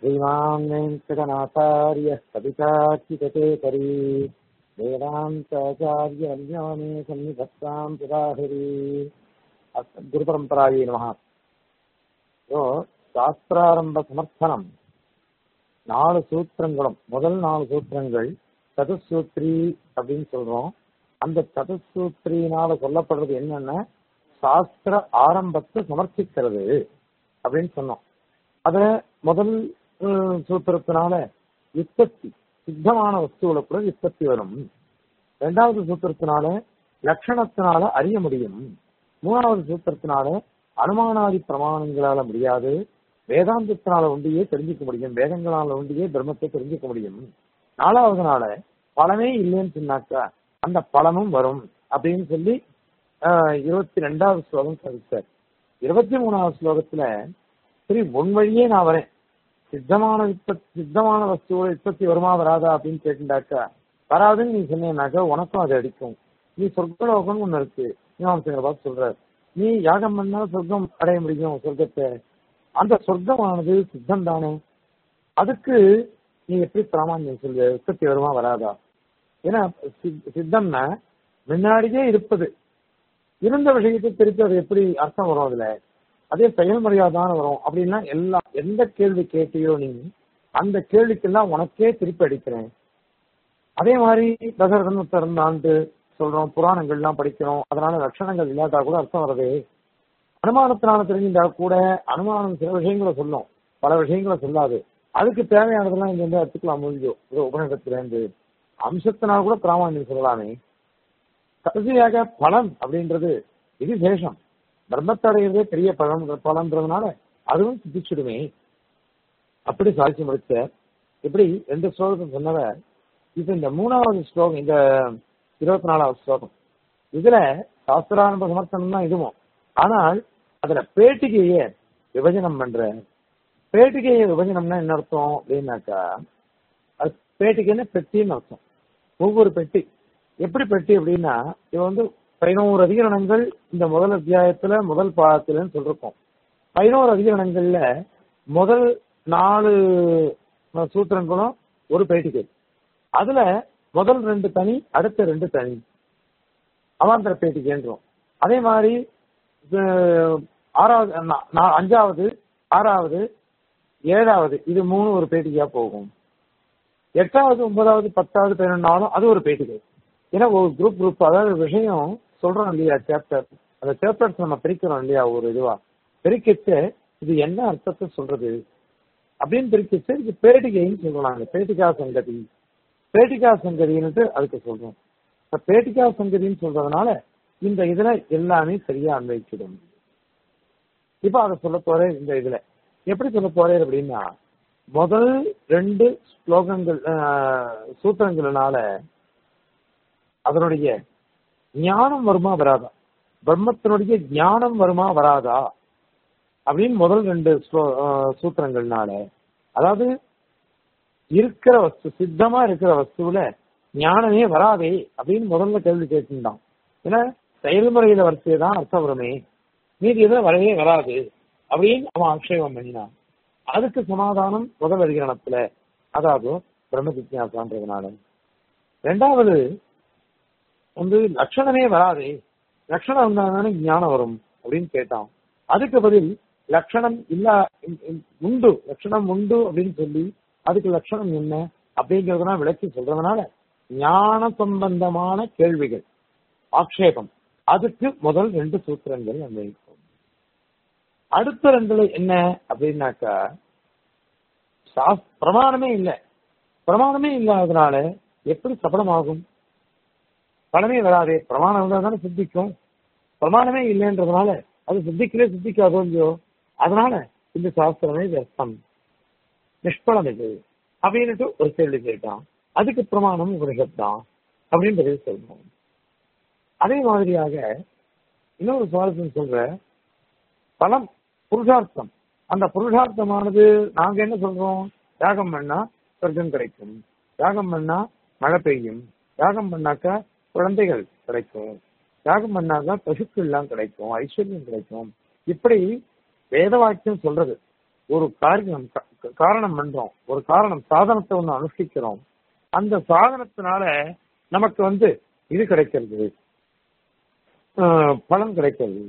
श्रीमान् वेङ्कटनाथार्यः कविताचितकेसरी वेदान्ताचार्यन्यामे सन्निधत्तां सुधाहरी குருபரம்பராயே நமஹ ஸோ சாஸ்திராரம்ப சமர்த்தனம் நாலு சூத்திரங்களும் முதல் நாலு சூத்திரங்கள் சதுசூத்ரி அப்படின்னு சொல்றோம் அந்த சதுசூத்ரியினால சொல்லப்படுறது என்னன்னா சாஸ்திர ஆரம்பத்தை சமர்ப்பிக்கிறது அப்படின்னு சொன்னோம் அத முதல் அஹ், சூத்திரத்தினால உற்பத்தி சித்தமான வஸ்துவில கூட உற்பத்தி வரும் இரண்டாவது சூத்திரத்தினால லட்சணத்தினால அறிய முடியும் மூணாவது சூத்திரத்தினால அனுமானாதி பிரமாணங்களால முடியாது வேதாந்தத்தினால ஒண்டியே தெரிஞ்சுக்க முடியும் வேதங்களால ஒண்டியே பிரம்மத்தை தெரிஞ்சுக்க முடியும் நாலாவது நாள பலனே இல்லைன்னு சொன்னாக்கா அந்த பலனும் வரும் அப்படின்னு சொல்லி ஆஹ், இருபத்தி ரெண்டாவது ஸ்லோகம் சாதிச்சார் இருபத்தி மூணாவது ஸ்லோகத்துல சரி உன் வழியே நான் வரேன் சித்தமான உற்பத்தி சித்தமான வஸ்துவோட உற்பத்தி வருமா வராதா அப்படின்னு கேட்டுட்டாக்கா வராதுன்னு நீ சொன்னீங்கன்னாக்கா உனக்கும் அது அடிக்கும் நீ சொர்க்கலோகம்னு ஒண்ணு இருக்கு மீமாம்சகர் பார்த்து சொல்றாரு நீ யாகம் பண்ணா சொர்க்கம் அடைய முடியும் சொர்க்கத்தை அந்த சொர்க்கமானது சித்தம் தானே அதுக்கு நீ எப்படி பிராமான்யம் சொல்ல உற்பத்தி வருமா வராதா ஏன்னா சித்- சித்தம்னா முன்னாடியே இருப்பது இருந்த விஷயத்தை திருப்பி அது எப்படி அர்த்தம் வரும் அதுல அதே செயல்முறையா தானே வரும் அப்படின்னா எல்லா எந்த கேள்வி கேட்டியோ நீ அந்த கேள்விக்கெல்லாம் உனக்கே திருப்பி அடிக்கிறேன் அதே மாதிரி தசரதன் பிறந்தான்ட்டு சொல்றோம் புராணங்கள்லாம் படிக்கிறோம் அதனால லட்சணங்கள் இல்லாட்டா கூட அர்த்தம் வருது அனுமானத்தினால தெரிஞ்சிருந்தா கூட அனுமானம் சில விஷயங்களை சொல்லும் பல விஷயங்களை சொல்லாது அதுக்கு தேவையானதெல்லாம் இங்க இருந்து எடுத்துக்கலாம் முடியும் ஒரு உபநிடத்துல இருந்து அம்சத்தினால் கூட பிராமணியம் சொல்லலாமே கடைசியாக பலன் அப்படின்றது இது சேஷம் பிரம்மத்தை அடையிறதே பெரிய பலன் பலன்றதுனால அதுவும் சித்திச்சிடுமே அப்படி சாதிச்சு முடிச்ச இப்படி ரெண்டு ஸ்லோகத்தை சொன்னவ இப்ப இந்த மூணாவது ஸ்லோகம் இந்த இருபத்தி நாலாவது ஸ்லோகம் இதுல சாஸ்திராரம்ப சமர்த்தனம் தான் இதுவும் ஆனால் அதுல பேட்டிகைய விபஜனம் பண்ற பேட்டிகைய விபஜனம்னா என்ன அர்த்தம் அப்படின்னாக்கா அது பேட்டிகைன்னா பெட்டின்னு அர்த்தம் ஒவ்வொரு பெட்டி எப்படி பெட்டி அப்படின்னா இது வந்து பதினோரு அதிகரணங்கள் இந்த முதல் அத்தியாயத்துல முதல் பாகத்துலன்னு சொல்லிருக்கோம் பதினோரு அதிகரணங்கள்ல முதல் நாலு சூத்திரங்களும் ஒரு பேட்டிகை அதுல முதல் ரெண்டு தனி அடுத்த ரெண்டு தனி அவாந்தர பேட்டிகைன்றோம் அதே மாதிரி இது ஆறாவது நா- நா- அஞ்சாவது ஆறாவது ஏழாவது இது மூணு ஒரு பேட்டிகையா போகும் எட்டாவது ஒன்பதாவது பத்தாவது பதினொன்றாலும் அது ஒரு பேட்டிகை ஏன்னா ஒரு குரூப் குரூப் அதாவது விஷயம் சொல்றோம் இல்லையா சாப்டர் அந்த சாப்டர்ஸ் நம்ம பிரிக்கிறோம் இல்லையா ஒரு இதுவா பிரிக்கிட்டு இது என்ன அர்த்தத்தை சொல்றது அப்படின்னு பிரிக்கிட்டு இது பேட்டிகைன்னு சொல்றாங்க பேட்டிகா சங்கதி பேட்டிகா சங்கதின்னுட்டு அதுக்கு சொல்றோம் இப்ப பேட்டிகா சங்கதின்னு சொல்றதுனால இந்த இதுல எல்லாமே சரியா அன்வைக்கிடும் இப்ப அதை சொல்ல போறேன் இந்த இதுல எப்படி சொல்ல போறேன் அப்படின்னா முதல் ரெண்டு ஸ்லோகங்கள் ஆஹ், சூத்திரங்கள்னால அதனுடைய ஞானம் வருமா வராதா பிரம்மத்தினுடைய ஞானம் வருமா வராதா அப்படின்னு முதல் ரெண்டு ஸ்லோ- ஆஹ், சூத்திரங்கள்னால அதாவது இருக்கிற வஸ்து சித்தமா இருக்கிற வஸ்துவில ஞானமே வராதே அப்படின்னு முதல்ல கேள்வி கேட்டுட்டான் ஏன்னா செயல்முறையில வரிசை தான் அர்த்தம் வருமே மீதி எதுவும் வரவே வராது அப்படின்னு அவன் ஆக்ஷேபம் பண்ணினான் அதுக்கு சமாதானம் முதல் அதிகரணத்துல அதாவது பிரம்ம ஜிக்யாசான்றதுனால ரெண்டாவது வந்து லட்சணமே வராதே லட்சணம் வந்தாதானே ஞானம் வரும் அப்படின்னு கேட்டான் அதுக்கு பதில் லட்சணம் இல்ல இ- இ- உண்டு லட்சணம் உண்டு அப்படின்னு சொல்லி அதுக்கு லட்சணம் என்ன அப்படிங்கறதெல்லாம் விளக்கி சொல்றதுனால ஞான சம்பந்தமான கேள்விகள் ஆக்ஷேபம் அதுக்கு முதல் ரெண்டு சூத்திரங்கள் அன்வயிக்கும் அடுத்த ரெண்டுல என்ன அப்படின்னாக்கா சாஸ்- பிரமாணமே இல்லை பிரமாணமே இல்லாததுனால எப்படி சபலமாகும் பலமே வராதே பிரமாணம் இருந்தால் தானே சித்திக்கும் பிரமாணமே இல்லைன்றதுனால அது சித்திக்கலே சித்திக்காதோ இல்லையோ அதனால இந்த சாஸ்திரமே வியர்த்தம் நிஷ்பலம் இது அப்படின்னுட்டு ஒரு கேள்வி கேட்டான் அதுக்கு பிரமாணம் உபனிஷத் தான் அப்படின்னு பதில் சொல்லணும் அதே மாதிரியாக இன்னொரு சுவாரஸ்யம் சொல்ற பலம் புருஷார்த்தம் அந்த புருஷார்த்தமானது நாங்க என்ன சொல்றோம் யாகம் பண்ணா சொர்க்கம் கிடைக்கும் யாகம் பண்ணா மழை பெய்யும் யாகம் பண்ணாக்கா குழந்தைகள் கிடைக்கும் யாகம் பண்ணாக்கா பசுக்கள் எல்லாம் கிடைக்கும் ஐஸ்வர்யம் கிடைக்கும் இப்படி வேத வாக்கியம் சொல்றது ஒரு காரியம் க- காரணம் பண்றோம் ஒரு காரணம் சாதனத்தை ஒண்ணு அனுஷ்டிக்கிறோம் அந்த சாதனத்தினால நமக்கு வந்து இது கிடைக்கிறது ஆஹ் பலன் கிடைக்கிறது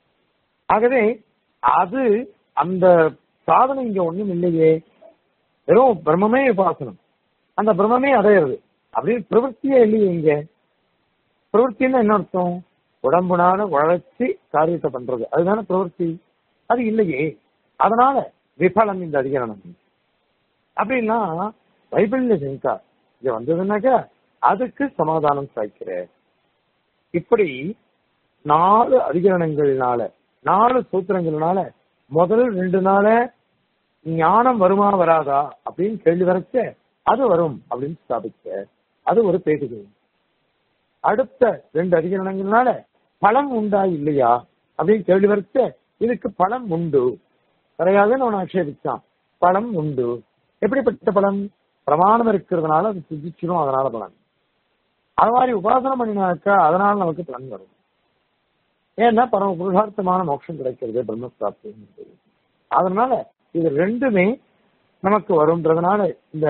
ஆகவே அது அந்த சாதனை இங்க ஒண்ணும் இல்லையே வெறும் பிரம்மமே உபாசனம் அந்த பிரம்மமே அடையிறது அப்படின்னு பிரவൃத்தியே இல்லையே இங்க பிரவൃத்தின்னா என்ன அர்த்தம் உடம்புனால உழைச்சி காரியத்தை பண்றது அதுதானே பிரவൃத்தி அது இல்லையே அதனால விபலம் இந்த அதிகரணம் அப்படின்னா வைபிள்ய சங்கா இங்க வந்ததுன்னாக்கா அதுக்கு சமாதானம் சாய்க்கிற இப்படி நாலு அதிகரணங்கள்னால நாலு சூத்திரங்கள்னால முதல் ரெண்டு நாள ஞானம் வருமா வராதா அப்படின்னு கேள்வி வரைச்ச அது வரும் அப்படின்னு ஸ்தாபிச்ச அது ஒரு பேட்டுகை அடுத்த ரெண்டு அதிகரணங்கள்னால பலம் உண்டா இல்லையா அப்படின்னு கேள்வி வரைச்ச இதுக்கு பலம் உண்டு கிடையாது அவன் ஆட்சேபிச்சான் பலம் உண்டு எப்படிப்பட்ட பலம் பிரமாணம் இருக்கிறதுனால அது சித்திச்சிடும் அதனால பலன் அது மாதிரி உபாசனம் பண்ணினாக்கா அதனால நமக்கு பலன் வரும் ஏன்னா பரம புருஷார்த்தமான மோட்சம் கிடைக்கிறது பிரம்மஸ்தாப்தி அதனால இது ரெண்டுமே நமக்கு வரும்ன்றதுனால இந்த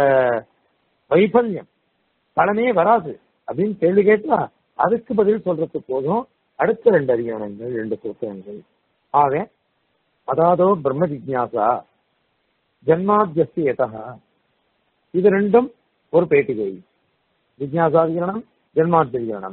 வைபல்யம் பலனே வராது அப்படின்னு கேள்வி கேட்டா அதுக்கு பதில் சொல்றதுக்கு போதும் அடுத்த ரெண்டு அதிகாரங்கள் ரெண்டு சூத்திரங்கள் ஆக அதாதோ பிரம்ம ஜிக்யாசா ஜன்மாத்தியஸ்தி எதா இது ரெண்டும் ஒரு பேட்டிகை ஜிக்யாசாதிகரணம் ஜென்மாத்திகரணம்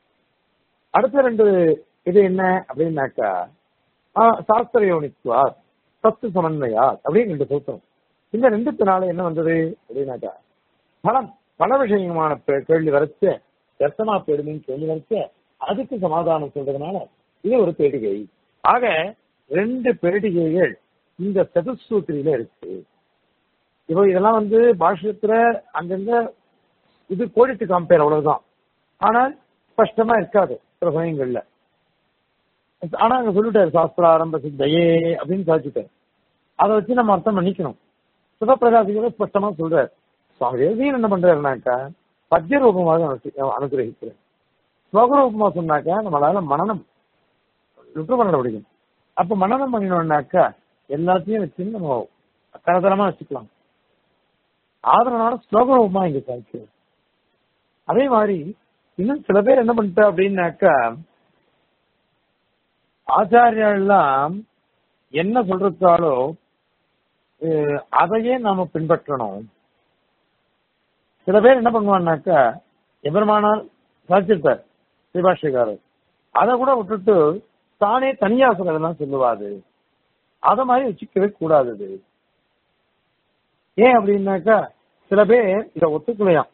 அடுத்த ரெண்டு இது என்ன அப்படின்னாக்கா ஆஹ், சாஸ்திர யோனித்வா தத்து சமன்வயா அப்படின்னு ரெண்டு சூத்திரம் இந்த ரெண்டுத்தினால என்ன வந்தது அப்படின்னாக்கா பலம் பல விஷயமான பே- கேள்வி வரைச்ச தர்சனா பேடுமின்னு கேள்வி வரைச்ச அதுக்கு சமாதானம் சொல்றதுனால இது ஒரு பேடிகை ஆக ரெண்டு பேடிகைகள் இந்த சதுசூத்திரியில இருக்கு இப்போ இதெல்லாம் வந்து பாஷ்யத்துல அங்கங்க இது கோடிட்டு காம்பேர் அவ்வளவுதான் ஆனால் ஸ்பஷ்டமா இருக்காது சில சமயங்கள்ல ஆனா அங்க சொல்லிட்டாரு சாஸ்திர ஆரம்ப சித்தையே அப்படின்னு சாதிச்சுட்டாரு அதை வச்சு நம்ம அர்த்தம் பண்ணிக்கணும் சுகப்பிரகாசிகளை ஸ்பஷ்டமா சொல்றாரு சுவாமி தேசியன் என்ன பண்றாருனாக்கா பத்திய ரூபமாக அனுசி- அனுகிரகிக்கிறார் ஸ்லோக ரூபமா சொன்னாக்கா நம்மளால மனநம் லுட்டு பண்ண முடியும் அப்ப மனநம் பண்ணினோம்னாக்கா எல்லாத்தையும் வச்சு நம்ம தரதரமா வச்சுக்கலாம் ஆதரனால ஸ்லோக ரூபமா இங்க சாதிக்கிறது அதே மாதிரி இன்னும் சில பேர் என்ன பண்ணிட்டா அப்படின்னாக்கா ஆச்சாரியெல்லாம் என்ன சொல்றதாலோ அஹ், அதையே நாம பின்பற்றணும் சில பேர் என்ன பண்ணுவான்னாக்கா எபெருமானால் சாதிச்சிருப்பார் ஸ்ரீபாஷ்யக்காரர் அதை கூட விட்டுட்டு தானே தனியா சொல்றதெல்லாம் சொல்லுவாது அத மாதிரி வச்சுக்கவே கூடாது இது. ஏன் அப்படின்னாக்கா சில பேர் இதை ஒத்துக்கலையாம்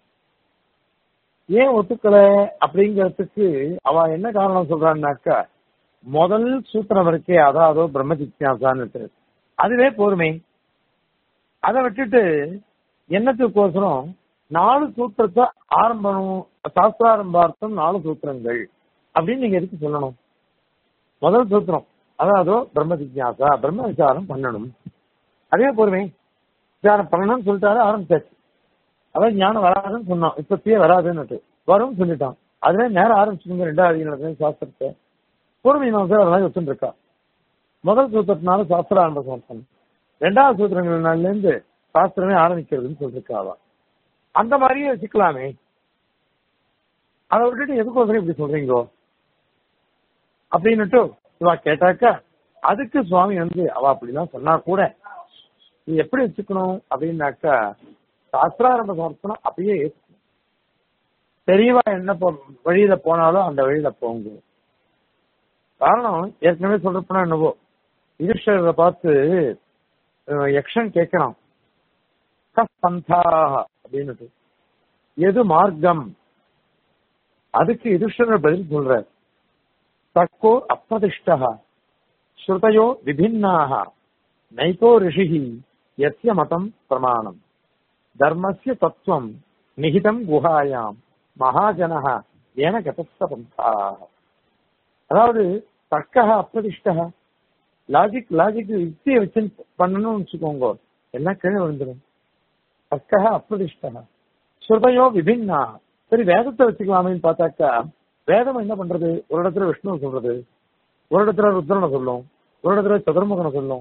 ஏன் ஒத்துக்கல அப்படிங்கறதுக்கு அவ என்ன காரணம் சொல்றான்னாக்கா முதல் சூத்திரம் இருக்கே அதாவது பிரம்ம ஜிக்யாசான்னு அதுவே போருமே அதை விட்டுட்டு என்னத்துக்கோசரம் நாலு சூத்திரத்தை ஆரம்பம் சாஸ்திராரம்பார்த்தம் நாலு சூத்திரங்கள் அப்படின்னு நீங்க எதுக்கு சொல்லணும் முதல் சூத்திரம் அதாவது பிரம்ம ஜிக்யாசா பிரம்ம விசாரம் பண்ணணும் அதே போருமே விசாரம் பண்ணணும்னு சொல்லிட்டாரு ஆரம்பிச்சாச்சு அதான் ஞானம் வராதுன்னு சொன்னான் இப்பத்தியே வராதுன்னு வரும்னு சொல்லிட்டான் அதுவே நேரம் ஆரம்பிச்சுங்க ரெண்டாவது நடந்த சாஸ்திரத்தை பூர்வ மீமாசர் அதெல்லாம் வச்சுட்டு இருக்கா முதல் சூத்திரத்தினால சாஸ்திர ஆரம்ப சமர்ப்பணம் ரெண்டாவது சூத்திரங்கள்ல இருந்து சாஸ்திரமே ஆரம்பிக்கிறதுன்னு சொல்லிருக்கா அவ அந்த மாதிரியே வச்சுக்கலாமே அதை விட்டுட்டு எதுக்கோசரம் இப்படி சொல்றீங்கோ அப்படின்னுட்டு இவா கேட்டாக்கா அதுக்கு சுவாமி வந்து அவ அப்படிதான் சொன்னா கூட நீ எப்படி வச்சுக்கணும் அப்படின்னாக்கா சாஸ்திராரம்ப சமர்ப்பணம் அப்படியே ஏத்துக்கணும். பெரியவா என்ன போ- வழியில போனாலும் அந்த வழியில போங்க காரணம் ஏற்கனவே சொல்றப்பனா என்னவோ யுதிஷ்டரை பார்த்து அஹ், யக்ஷன் கேட்கிறான் கஸ் பந்தாக அப்படின்னுட்டு எது மார்க்கம் அதுக்கு யுதிஷ்டர் பதில் சொல்றார் தக்கோ அப்பிரதிஷ்டா ஸ்ருதயோ விபின்னாக நைகோ ரிஷிஹி யஸ்ய மதம் பிரமாணம் தர்மஸ்ய தத்துவம் நிகிதம் குஹாயாம் மகாஜனः ஏன கதஸ்த பந்தாக அதாவது தர்க்கா அப்பிரதிஷ்டா லாஜிக் லாஜிக் யுக்தியை வச்சு பண்ணணும்னு வச்சுக்கோங்க எல்லாம் கீழே விழுந்துடும் தர்க்கா அப்பிரதிஷ்டா ஸ்ருதயோ விபின்னா சரி வேதத்தை வச்சுக்கலாமேன்னு பார்த்தாக்கா வேதம் என்ன பண்றது ஒரு இடத்துல விஷ்ணுவை சொல்றது ஒரு இடத்துல ருத்ரனை சொல்லும் ஒரு இடத்துல சதுர்முகனை சொல்லும்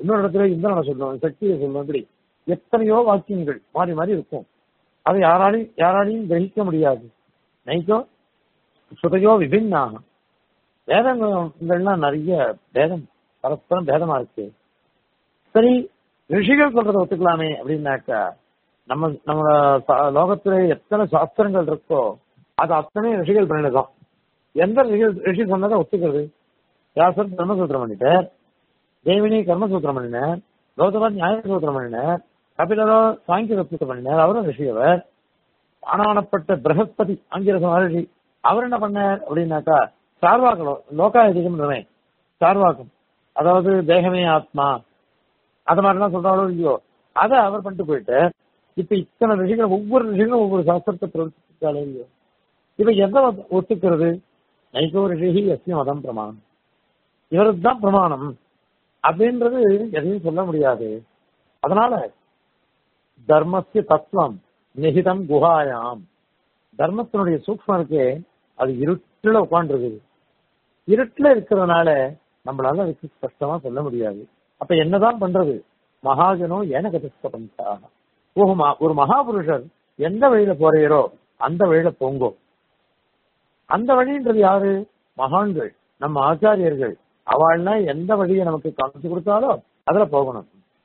இன்னொரு இடத்துல இந்திரனை சொல்லுவோம் சக்தியை சொல்லுவோம் இப்படி எத்தனையோ வாக்கியங்கள் மாறி மாறி இருக்கும் அதை யாராலையும் யாராலையும் கிரகிக்க முடியாது நைக்கோ சுதையோ விபின்னாக வேதங்கள்லாம் நிறைய பேதம் பரஸ்பரம் பேதமா இருக்கு சரி ரிஷிகள் சொல்றதை ஒத்துக்கலாமே அப்படின்னாக்கா நம்ம நம்ம ச- லோகத்துல எத்தனை சாஸ்திரங்கள் இருக்கோ அது அத்தனை ரிஷிகள் பண்ணினதுதான் எந்த ரிஷிகள் ரிஷி சொன்னதை ஒத்துக்கிறது வியாசர் பிரம்மசூத்திரம் பண்ணிட்டார் தேவினி கர்மசூத்திரம் பண்ணினார் கௌதமர் நியாயசூத்திரம் பண்ணினார் கபிலரோ சாங்கிய சூத்திரம் பண்ணினார் அவரும் ரிஷியவர் ஆனானப்பட்ட பிரகஸ்பதி ஆங்கிரச மகர்ஷி அவர் என்ன பண்ணார் அப்படின்னாக்கா சார்வாக்களோ லோகாயதிகம் சார்வாக்கம் அதாவது தேகமே ஆத்மா அது மாதிரிலாம் சொல்றாரோ இல்லையோ அதை அவர் பண்ணிட்டு போயிட்டு இப்ப இத்தனை ரிஷிகள் ஒவ்வொரு ரிஷிகளும் ஒவ்வொரு சாஸ்திரத்தை பிரவர்த்திச்சாலே இல்லையோ இப்ப எதை ஒத்துக்கிறது நைகோ ரிஷி எஸ்ய மதம் பிரமாணம் இவருக்கு தான் பிரமாணம் அப்படின்றது எதையும் சொல்ல முடியாது அதனால தர்மஸ்ய தத்துவம் நிகிதம் குஹாயாம் தர்மத்தினுடைய சூக்மம் இருக்கே அது இருட்டுல உட்காந்துருக்குது இருட்டுல இருக்கிறதுனால நம்மளால அதுக்கு ஸ்பஷ்டமா சொல்ல முடியாது அப்ப என்னதான் பண்றது மகாஜனோ ஏன கதிஸ்தபந்தா ஒரு ம- ஒரு மகாபுருஷர் எந்த வழியில போறீரோ அந்த வழியில போங்கோ அந்த வழின்றது யாரு மகான்கள் நம்ம ஆச்சாரியர்கள் அவள்னா எந்த வழியை நமக்கு காமிச்சு கொடுத்தாலோ அதுல போகணும்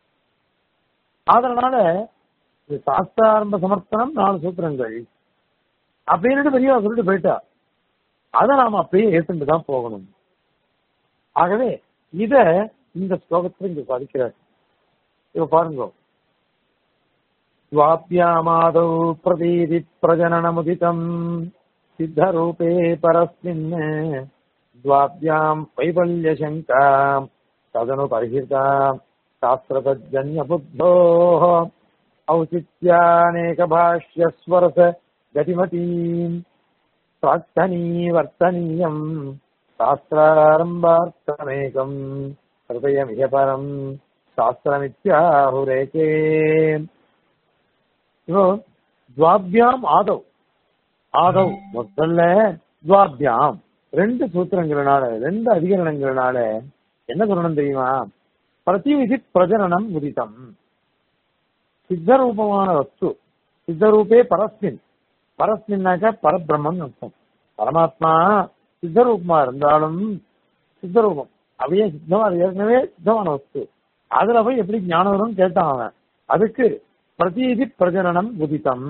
அதனால இது சாஸ்திராரம்ப சமர்ப்பணம் நாலு சூத்திரங்கள் அப்படின்னு பெரியவா சொல்லிட்டு போயிட்டா அதை நாம அப்படியே ஏற்றுட்டு தான் போகணும் ஆகவே இத இந்த ஸ்லோகத்துல இங்க பதிக்கிறார் இப்ப பாருங்க द्वाभ्यामादौ प्रतीति प्रजननमुदितम् सिद्धरूपे परस्मिन् द्वाभ्याम् वैवल्यशङ्का तदनुपरिहिता शास्त्रतज्जन्यबुद्धोः औचित्यानेकभाष्यस्वरस गतिमतीम् प्राक्तनीवर्तनीयम् शास्त्रारम्भार्थमेकम् हृदयमिह परम् शास्त्रमित्याहुरेके இப்போ துவாபியாம் ஆதவ் ஆதவ் முதல்ல துவாபியாம் ரெண்டு சூத்திரங்களினால ரெண்டு அதிகரணங்களினால என்ன சொல்லணும் தெரியுமா பிரதிவிதி பிரஜனனம் உதிதம் சித்தரூபமான வஸ்து சித்தரூபே பரஸ்மின் பரஸ்மின்னாக்க பரபிரம்மன் அர்த்தம் பரமாத்மா சித்தரூபமா இருந்தாலும் சித்தரூபம் அப்படியே சித்தமா அது ஏற்கனவே சித்தமான வஸ்து அதுல போய் எப்படி ஞானம் வரும்னு கேட்டான் அவன் அதுக்கு பிரதீதி பிரஜனனம் உதிதம்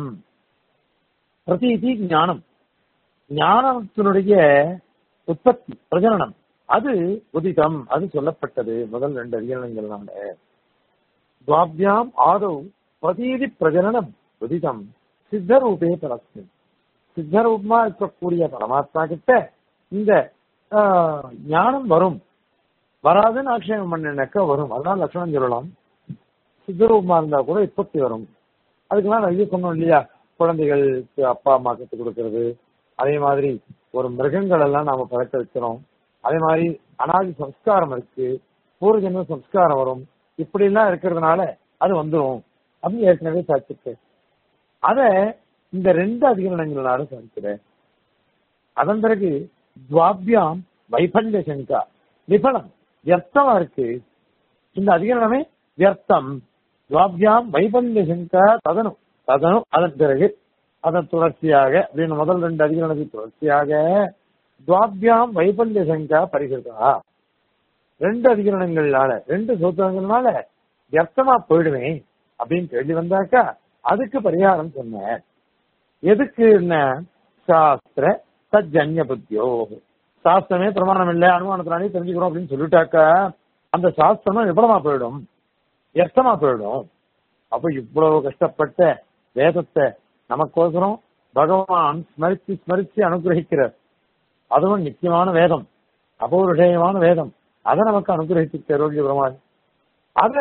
பிரதீதி ஞானம் ஞானத்தினுடைய உற்பத்தி பிரஜனனம் அது உதிதம் அது சொல்லப்பட்டது முதல் ரெண்டு அதிகரணங்கள்னால துவாபியாம் ஆதவ் பிரதீதி பிரஜனனம் உதிதம் சித்தரூபே பரஸ்மின் சித்தரூபமா இருக்கக்கூடிய பரமாத்மா கிட்ட இந்த ஆஹ், ஞானம் வரும் வராதுன்னு ஆக்ஷேபம் பண்ணினாக்கா வரும் அதனால லட்சணம் சொல்லலாம் சித்தரூபமா இருந்தா கூட உற்பத்தி வரும் அதுக்கெல்லாம் நிறைய சொன்னோம் இல்லையா குழந்தைகளுக்கு அப்பா அம்மா கற்றுக் கொடுக்கறது அதே மாதிரி ஒரு மிருகங்கள் எல்லாம் நாம பழக்க வைக்கிறோம் அதே மாதிரி அனாதி சம்ஸ்காரம் இருக்கு பூர்வஜன்ம சம்ஸ்காரம் வரும் இப்படி எல்லாம் இருக்கிறதுனால அது வந்துரும் அப்படின்னு ஏற்கனவே சாதிச்சிருக்கு அத இந்த ரெண்டு அதிகரணங்களால சாதிக்கிறேன் அதன் பிறகு துவாபியாம் வைபல்ய சங்கா விபலம் வியர்த்தமா இருக்கு இந்த அதிகரணமே வியர்த்தம் துவாபியாம் வைபல்ய சங்கா ததனு ததனு அதன் பிறகு அதன் தொடர்ச்சியாக அப்படின்னு முதல் ரெண்டு அதிகரணத்துக்கு தொடர்ச்சியாக துவாபியாம் வைபல்ய சங்கா பரிசுதா ரெண்டு அதிகரணங்கள்னால ரெண்டு சூத்திரங்கள்னால வியர்த்தமா போயிடுமே அப்படின்னு கேள்வி வந்தாக்கா அதுக்கு பரிகாரம் சொன்னேன் எதுக்கு என்ன சாஸ்திர சஜன்ய புத்தியோ சாஸ்திரமே பிரமாணம் இல்லை அனுமானத்தினாலே தெரிஞ்சுக்கிறோம் அப்படின்னு சொல்லிட்டாக்கா அந்த சாஸ்திரமும் விபலமா போயிடும் வியர்த்தமா போயிடும் அப்ப இவ்வளவு கஷ்டப்பட்ட வேதத்தை நமக்கோசரம் பகவான் ஸ்மரிச்சு ஸ்மரிச்சு அனுகிரகிக்கிறார் அதுவும் நிச்சயமான வேதம் அபௌருஷயமான வேதம் அதை நமக்கு அனுகிரகிச்சிருக்கார் ரோகி பிரமான் அத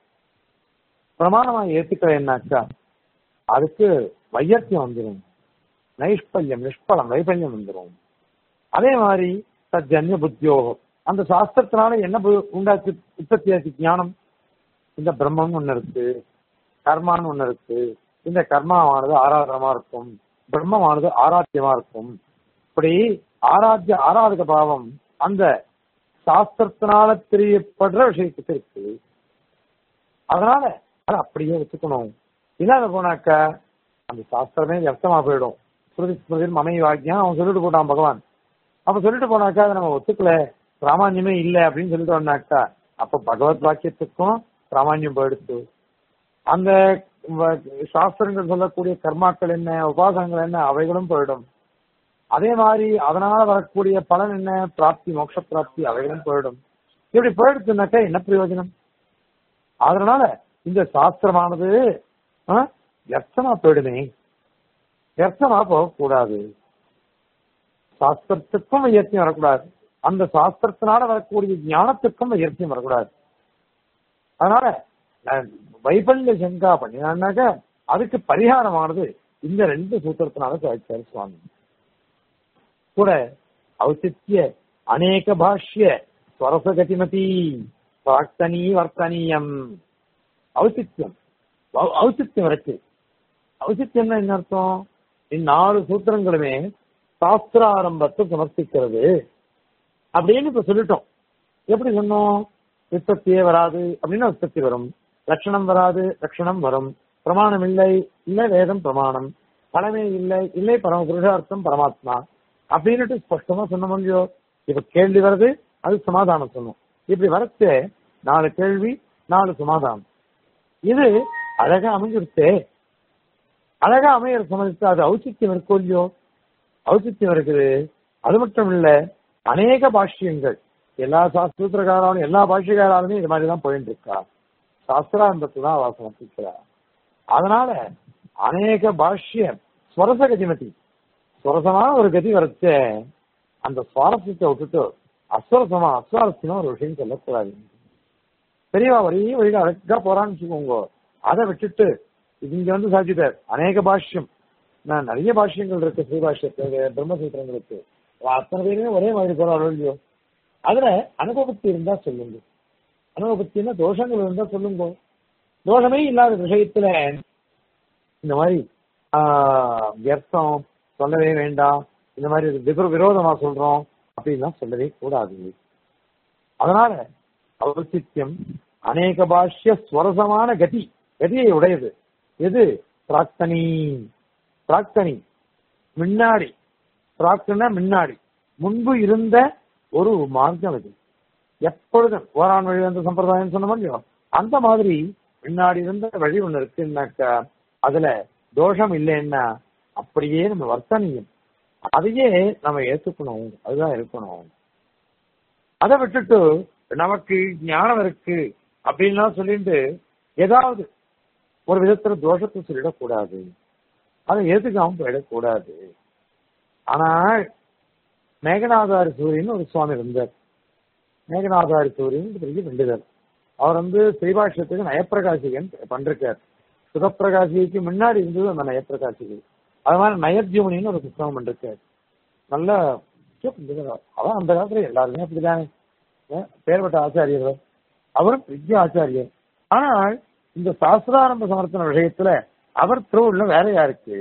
பிரமாணமா ஏத்துக்கிறேன்னாக்கா அதுக்கு வையத்தியம் வந்துடும் நைஷ்பல்யம் நிஷ்பலம் வைபல்யம் வந்துடும் அதே மாதிரி சஜன்ய புத்தியோகம் அந்த சாஸ்திரத்தினால என்ன பு- உண்டாச்சு உற்பத்தியாச்சு ஞானம் இந்த பிரம்மம் ஒண்ணு இருக்கு கர்மான்னு ஒண்ணு இருக்கு இந்த கர்மாவானது ஆராதனமா இருக்கும் பிரம்மமானது ஆராத்தியமா இருக்கும் இப்படி ஆராத்திய ஆராதக பாவம் அந்த சாஸ்திரத்தினால தெரியப்படுற விஷயத்துக்கு இருக்கு அதனால அதை அப்படியே வச்சுக்கணும் இல்லாத போனாக்கா அந்த சாஸ்திரமே வியர்த்தமா போயிடும் ஸ்ருதி ஸ்மிருதி மமை வாக்கியம் அவன் சொல்லிட்டு போட்டான் பகவான் அப்ப சொல்லிட்டு போனாக்கா அதை நம்ம ஒத்துக்கல பிராமான்யமே இல்லை அப்படின்னு சொல்லிட்டோம்னாக்கா அப்ப பகவத் வாக்கியத்துக்கும் பிராமான்யம் போயிடுச்சு அந்த வ- சாஸ்திரங்கள் சொல்லக்கூடிய கர்மாக்கள் என்ன உபாசனங்கள் என்ன அவைகளும் போயிடும் அதே மாதிரி அதனால வரக்கூடிய பலன் என்ன பிராப்தி மோட்ச பிராப்தி அவைகளும் போயிடும் இப்படி போயிடுச்சுனாக்கா என்ன பிரயோஜனம் அதனால இந்த சாஸ்திரமானது ஆ, வியர்த்தமா போயிடுமே வியர்த்தமா போகக்கூடாது சாஸ்திரத்துக்கும் வையத்தியம் வரக்கூடாது அந்த சாஸ்திரத்தினால வரக்கூடிய ஞானத்துக்கும் வையத்தியம் வரக்கூடாது அதனால நான் வைபல்ய சங்கா பண்ணினாக்க அதுக்கு பரிகாரமானது இந்த ரெண்டு சூத்திரத்தினால சாதிச்சாரு சுவாமி கூட ஔசித்ய அநேக பாஷ்ய ஸ்வரசகதிமதி பிரார்த்தனீ வர்த்தனீயம் ஔசித்யம் ஔ- ஔசித்யம் இருக்கு ஔசித்யம்னா என்ன அர்த்தம் இந்நாலு சூத்திரங்களுமே சாஸ்திராரம்பத்தை சமர்ப்பிக்கிறது அப்படின்னு இப்ப சொல்லிட்டோம் எப்படி சொன்னோம் உற்பத்தியே வராது அப்படின்னா உற்பத்தி வரும் லட்சணம் வராது லட்சணம் வரும் பிரமாணம் இல்லை இல்லை வேதம் பிரமாணம் பலமே இல்லை இல்லை பரம புருஷார்த்தம் பரமாத்மா அப்படின்னுட்டு ஸ்பஷ்டமா சொன்ன முடியோ இப்ப கேள்வி வருது அது சமாதானம் சொன்னோம் இப்படி வரச்சே நாலு கேள்வி நாலு சமாதானம் இது அழகா அமைஞ்சிருச்சே அழகா அமையற சமயத்து அது ஔச்சித்யம் இருக்கோ இல்லையோ ஔச்சித்யம் இருக்குது அது மட்டும் இல்ல அநேக பாஷ்யங்கள் எல்லா சாஸ்திரக்காராலும் எல்லா பாஷ்யக்காராலுமே இது மாதிரி தான் போயிட்டு இருக்கா சாஸ்திராந்தத்தை தான் அவ சமர்ப்பிக்கிறா அதனால அநேக பாஷ்யம் ஸ்வரச கதிமதி சுவரசமான ஒரு கதி வரைச்ச அந்த சுவாரஸ்யத்தை விட்டுட்டு அஸ்வரசமா அஸ்வாரஸ்யமா ஒரு விஷயம் சொல்லக்கூடாது பெரியவா ஒரே வழியில அழகா போறான்னு வச்சுக்கோங்க அதை விட்டுட்டு இது இங்க வந்து சாதிச்சிட்டார் அநேக பாஷ்யம் நான் நிறைய பாஷ்யங்கள் இருக்கு ஸ்ரீபாஷ்யத்துக்கு பிரம்மசூத்திரங்களுக்கு அத்தனை பேருமே ஒரே மாதிரி போறாரோ இல்லையோ அதுல அனுபவத்தி இருந்தா சொல்லுங்க அனுபவத்தின்னா தோஷங்கள் இருந்தா சொல்லுங்க தோஷமே இல்லாத விஷயத்துல இந்த மாதிரி ஆஹ், வியர்த்தம் சொல்லவே வேண்டாம் இந்த மாதிரி விபர விரோதமா சொல்றோம் அப்படின்லாம் சொல்லவே கூடாது அதனால ஔசித்யம் அநேக பாஷ்ய ஸ்வரசமான கதி கதியை உடையது எது பிராக்தனி பிராக்தனி முன்னாடி பிராக்தனா முன்னாடி முன்பு இருந்த ஒரு மார்க்கம் இது எப்பொழுதும் ஓரான் வழி வந்த சம்பிரதாயம் சொன்ன இல்லையோ அந்த மாதிரி முன்னாடி இருந்த வழி ஒண்ணு இருக்குன்னாக்கா அதுல தோஷம் இல்லைன்னா அப்படியே நம்ம வர்த்தனியம் அதையே நம்ம ஏத்துக்கணும் அதுதான் இருக்கணும் அதை விட்டுட்டு நமக்கு ஞானம் இருக்கு அப்படின்லாம் சொல்லிட்டு ஏதாவது ஒரு விதத்துல தோஷத்தை சொல்லிடக்கூடாது அதை ஏத்துக்காம போயிடக்கூடாது ஆனால் மேகநாதாரி சூரியன் ஒரு சுவாமி இருந்தார் மேகநாதாரி சூரியன் பெரிய பண்டிதர் அவர் வந்து ஸ்ரீபாஷ்யத்துக்கு நயப்பிரகாசிகன் பண்றார் சுகப்பிரகாசிக்கு முன்னாடி இருந்தது அந்த நயப்பிரகாசிகை அது மாதிரி நயத்யூமணின்னு ஒரு புத்தகம் பண்ணிருக்காரு நல்ல முக்கிய பண்டிதர் அவர். அவர் அந்த காலத்துல எல்லாருமே அப்படிதானே ஏன், பேர்பட்ட ஆச்சாரியர் அவரும் பெரிய ஆச்சாரியர் ஆனால் இந்த சாஸ்திராரம்ப சமர்த்தன விஷயத்துல அவர் திருவுள்ள வேற யாருக்கு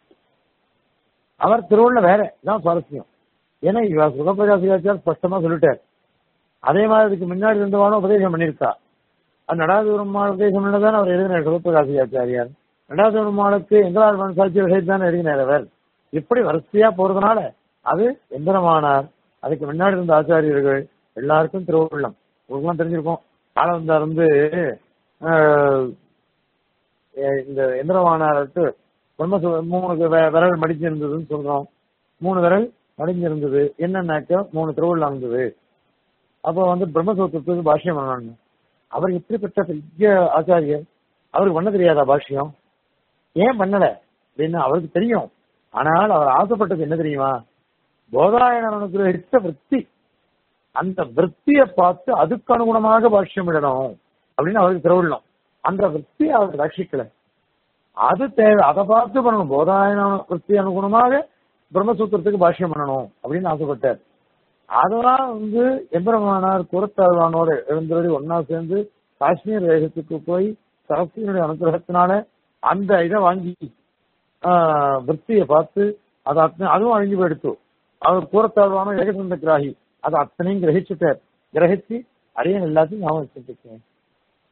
அவர் திருவுள்ள வேற இதான் சுவாரஸ்யம் ஏன்னா இவ சுகப்பிரகாசிகாச்சார் ஸ்பஷ்டமா சொல்லிட்டார் அதே மாதிரி இதுக்கு முன்னாடி இருந்தவாலும் உபதேசம் பண்ணியிருக்கா அது நடாது பெருமாள் உபதேசம் பண்ணதான் அவர் எழுதினார் சிவபிரகாசிகாச்சாரியார் நடாது பெருமாளுக்கு எங்களால் மனசாட்சி விஷயத்தை தான் எழுதினார் அவர் இப்படி வரிசையா போறதுனால அது எந்திரமானார் அதுக்கு முன்னாடி இருந்த ஆச்சாரியர்கள் எல்லாருக்கும் திருவுள்ளம் உங்களுக்குலாம் தெரிஞ்சிருக்கும் காலவந்தார் வந்து ஆஹ், அஹ் இந்த எந்திரமானாருக்கு பிரம்ம மூணு வி- விரல் மடிஞ்சிருந்ததுன்னு சொல்றோம் மூணு விரல் மடிஞ்சிருந்தது என்னன்னாக்க மூணு திருவிழா இருந்தது அப்போ வந்து பிரம்மசூத்திரத்துக்கு பாஷ்யம் பண்ணாங்க அவர் எப்படிப்பட்ட பெரிய ஆச்சாரியர் அவருக்கு பண்ண தெரியாதா பாஷ்யம் ஏன் பண்ணல அப்படின்னு அவருக்கு தெரியும் ஆனால் அவர் ஆசைப்பட்டது என்ன தெரியுமா போதாயன அனுகிரகித்த விற்பி அந்த விற்பியை பார்த்து அதுக்கு அனுகுணமாக பாஷ்யம் விடணும் அப்படின்னு அவருக்கு திருவிழம் அந்த விற்பியை அவர் ரட்சிக்கல அது தேவை அதை பார்த்து பண்ணணும் போதாயன விற்பி அனுகுணமாக பிரம்மசூத்திரத்துக்கு பாஷ்யம் பண்ணணும் அப்படின்னு ஆசைப்பட்டார் அதெல்லாம் வந்து எம்பெருமானார் குரத்தாழ்வானோட எழுந்தருளி ஒன்னா சேர்ந்து காஷ்மீர் தேசத்துக்கு போய் சரஸ்வதியினுடைய அனுகிரகத்தினால அந்த இதை வாங்கி ஆஹ், விற்பியை பார்த்து அது அத்தனை அதுவும் அழிஞ்சு போயிடுத்து அவர் கூறத்தாழ்வான ஏகசந்த கிராகி அதை அத்தனையும் கிரகிச்சுட்டார் கிரகிச்சு அரியன் எல்லாத்தையும் ஞாபகம் வச்சுட்டு இருக்கேன்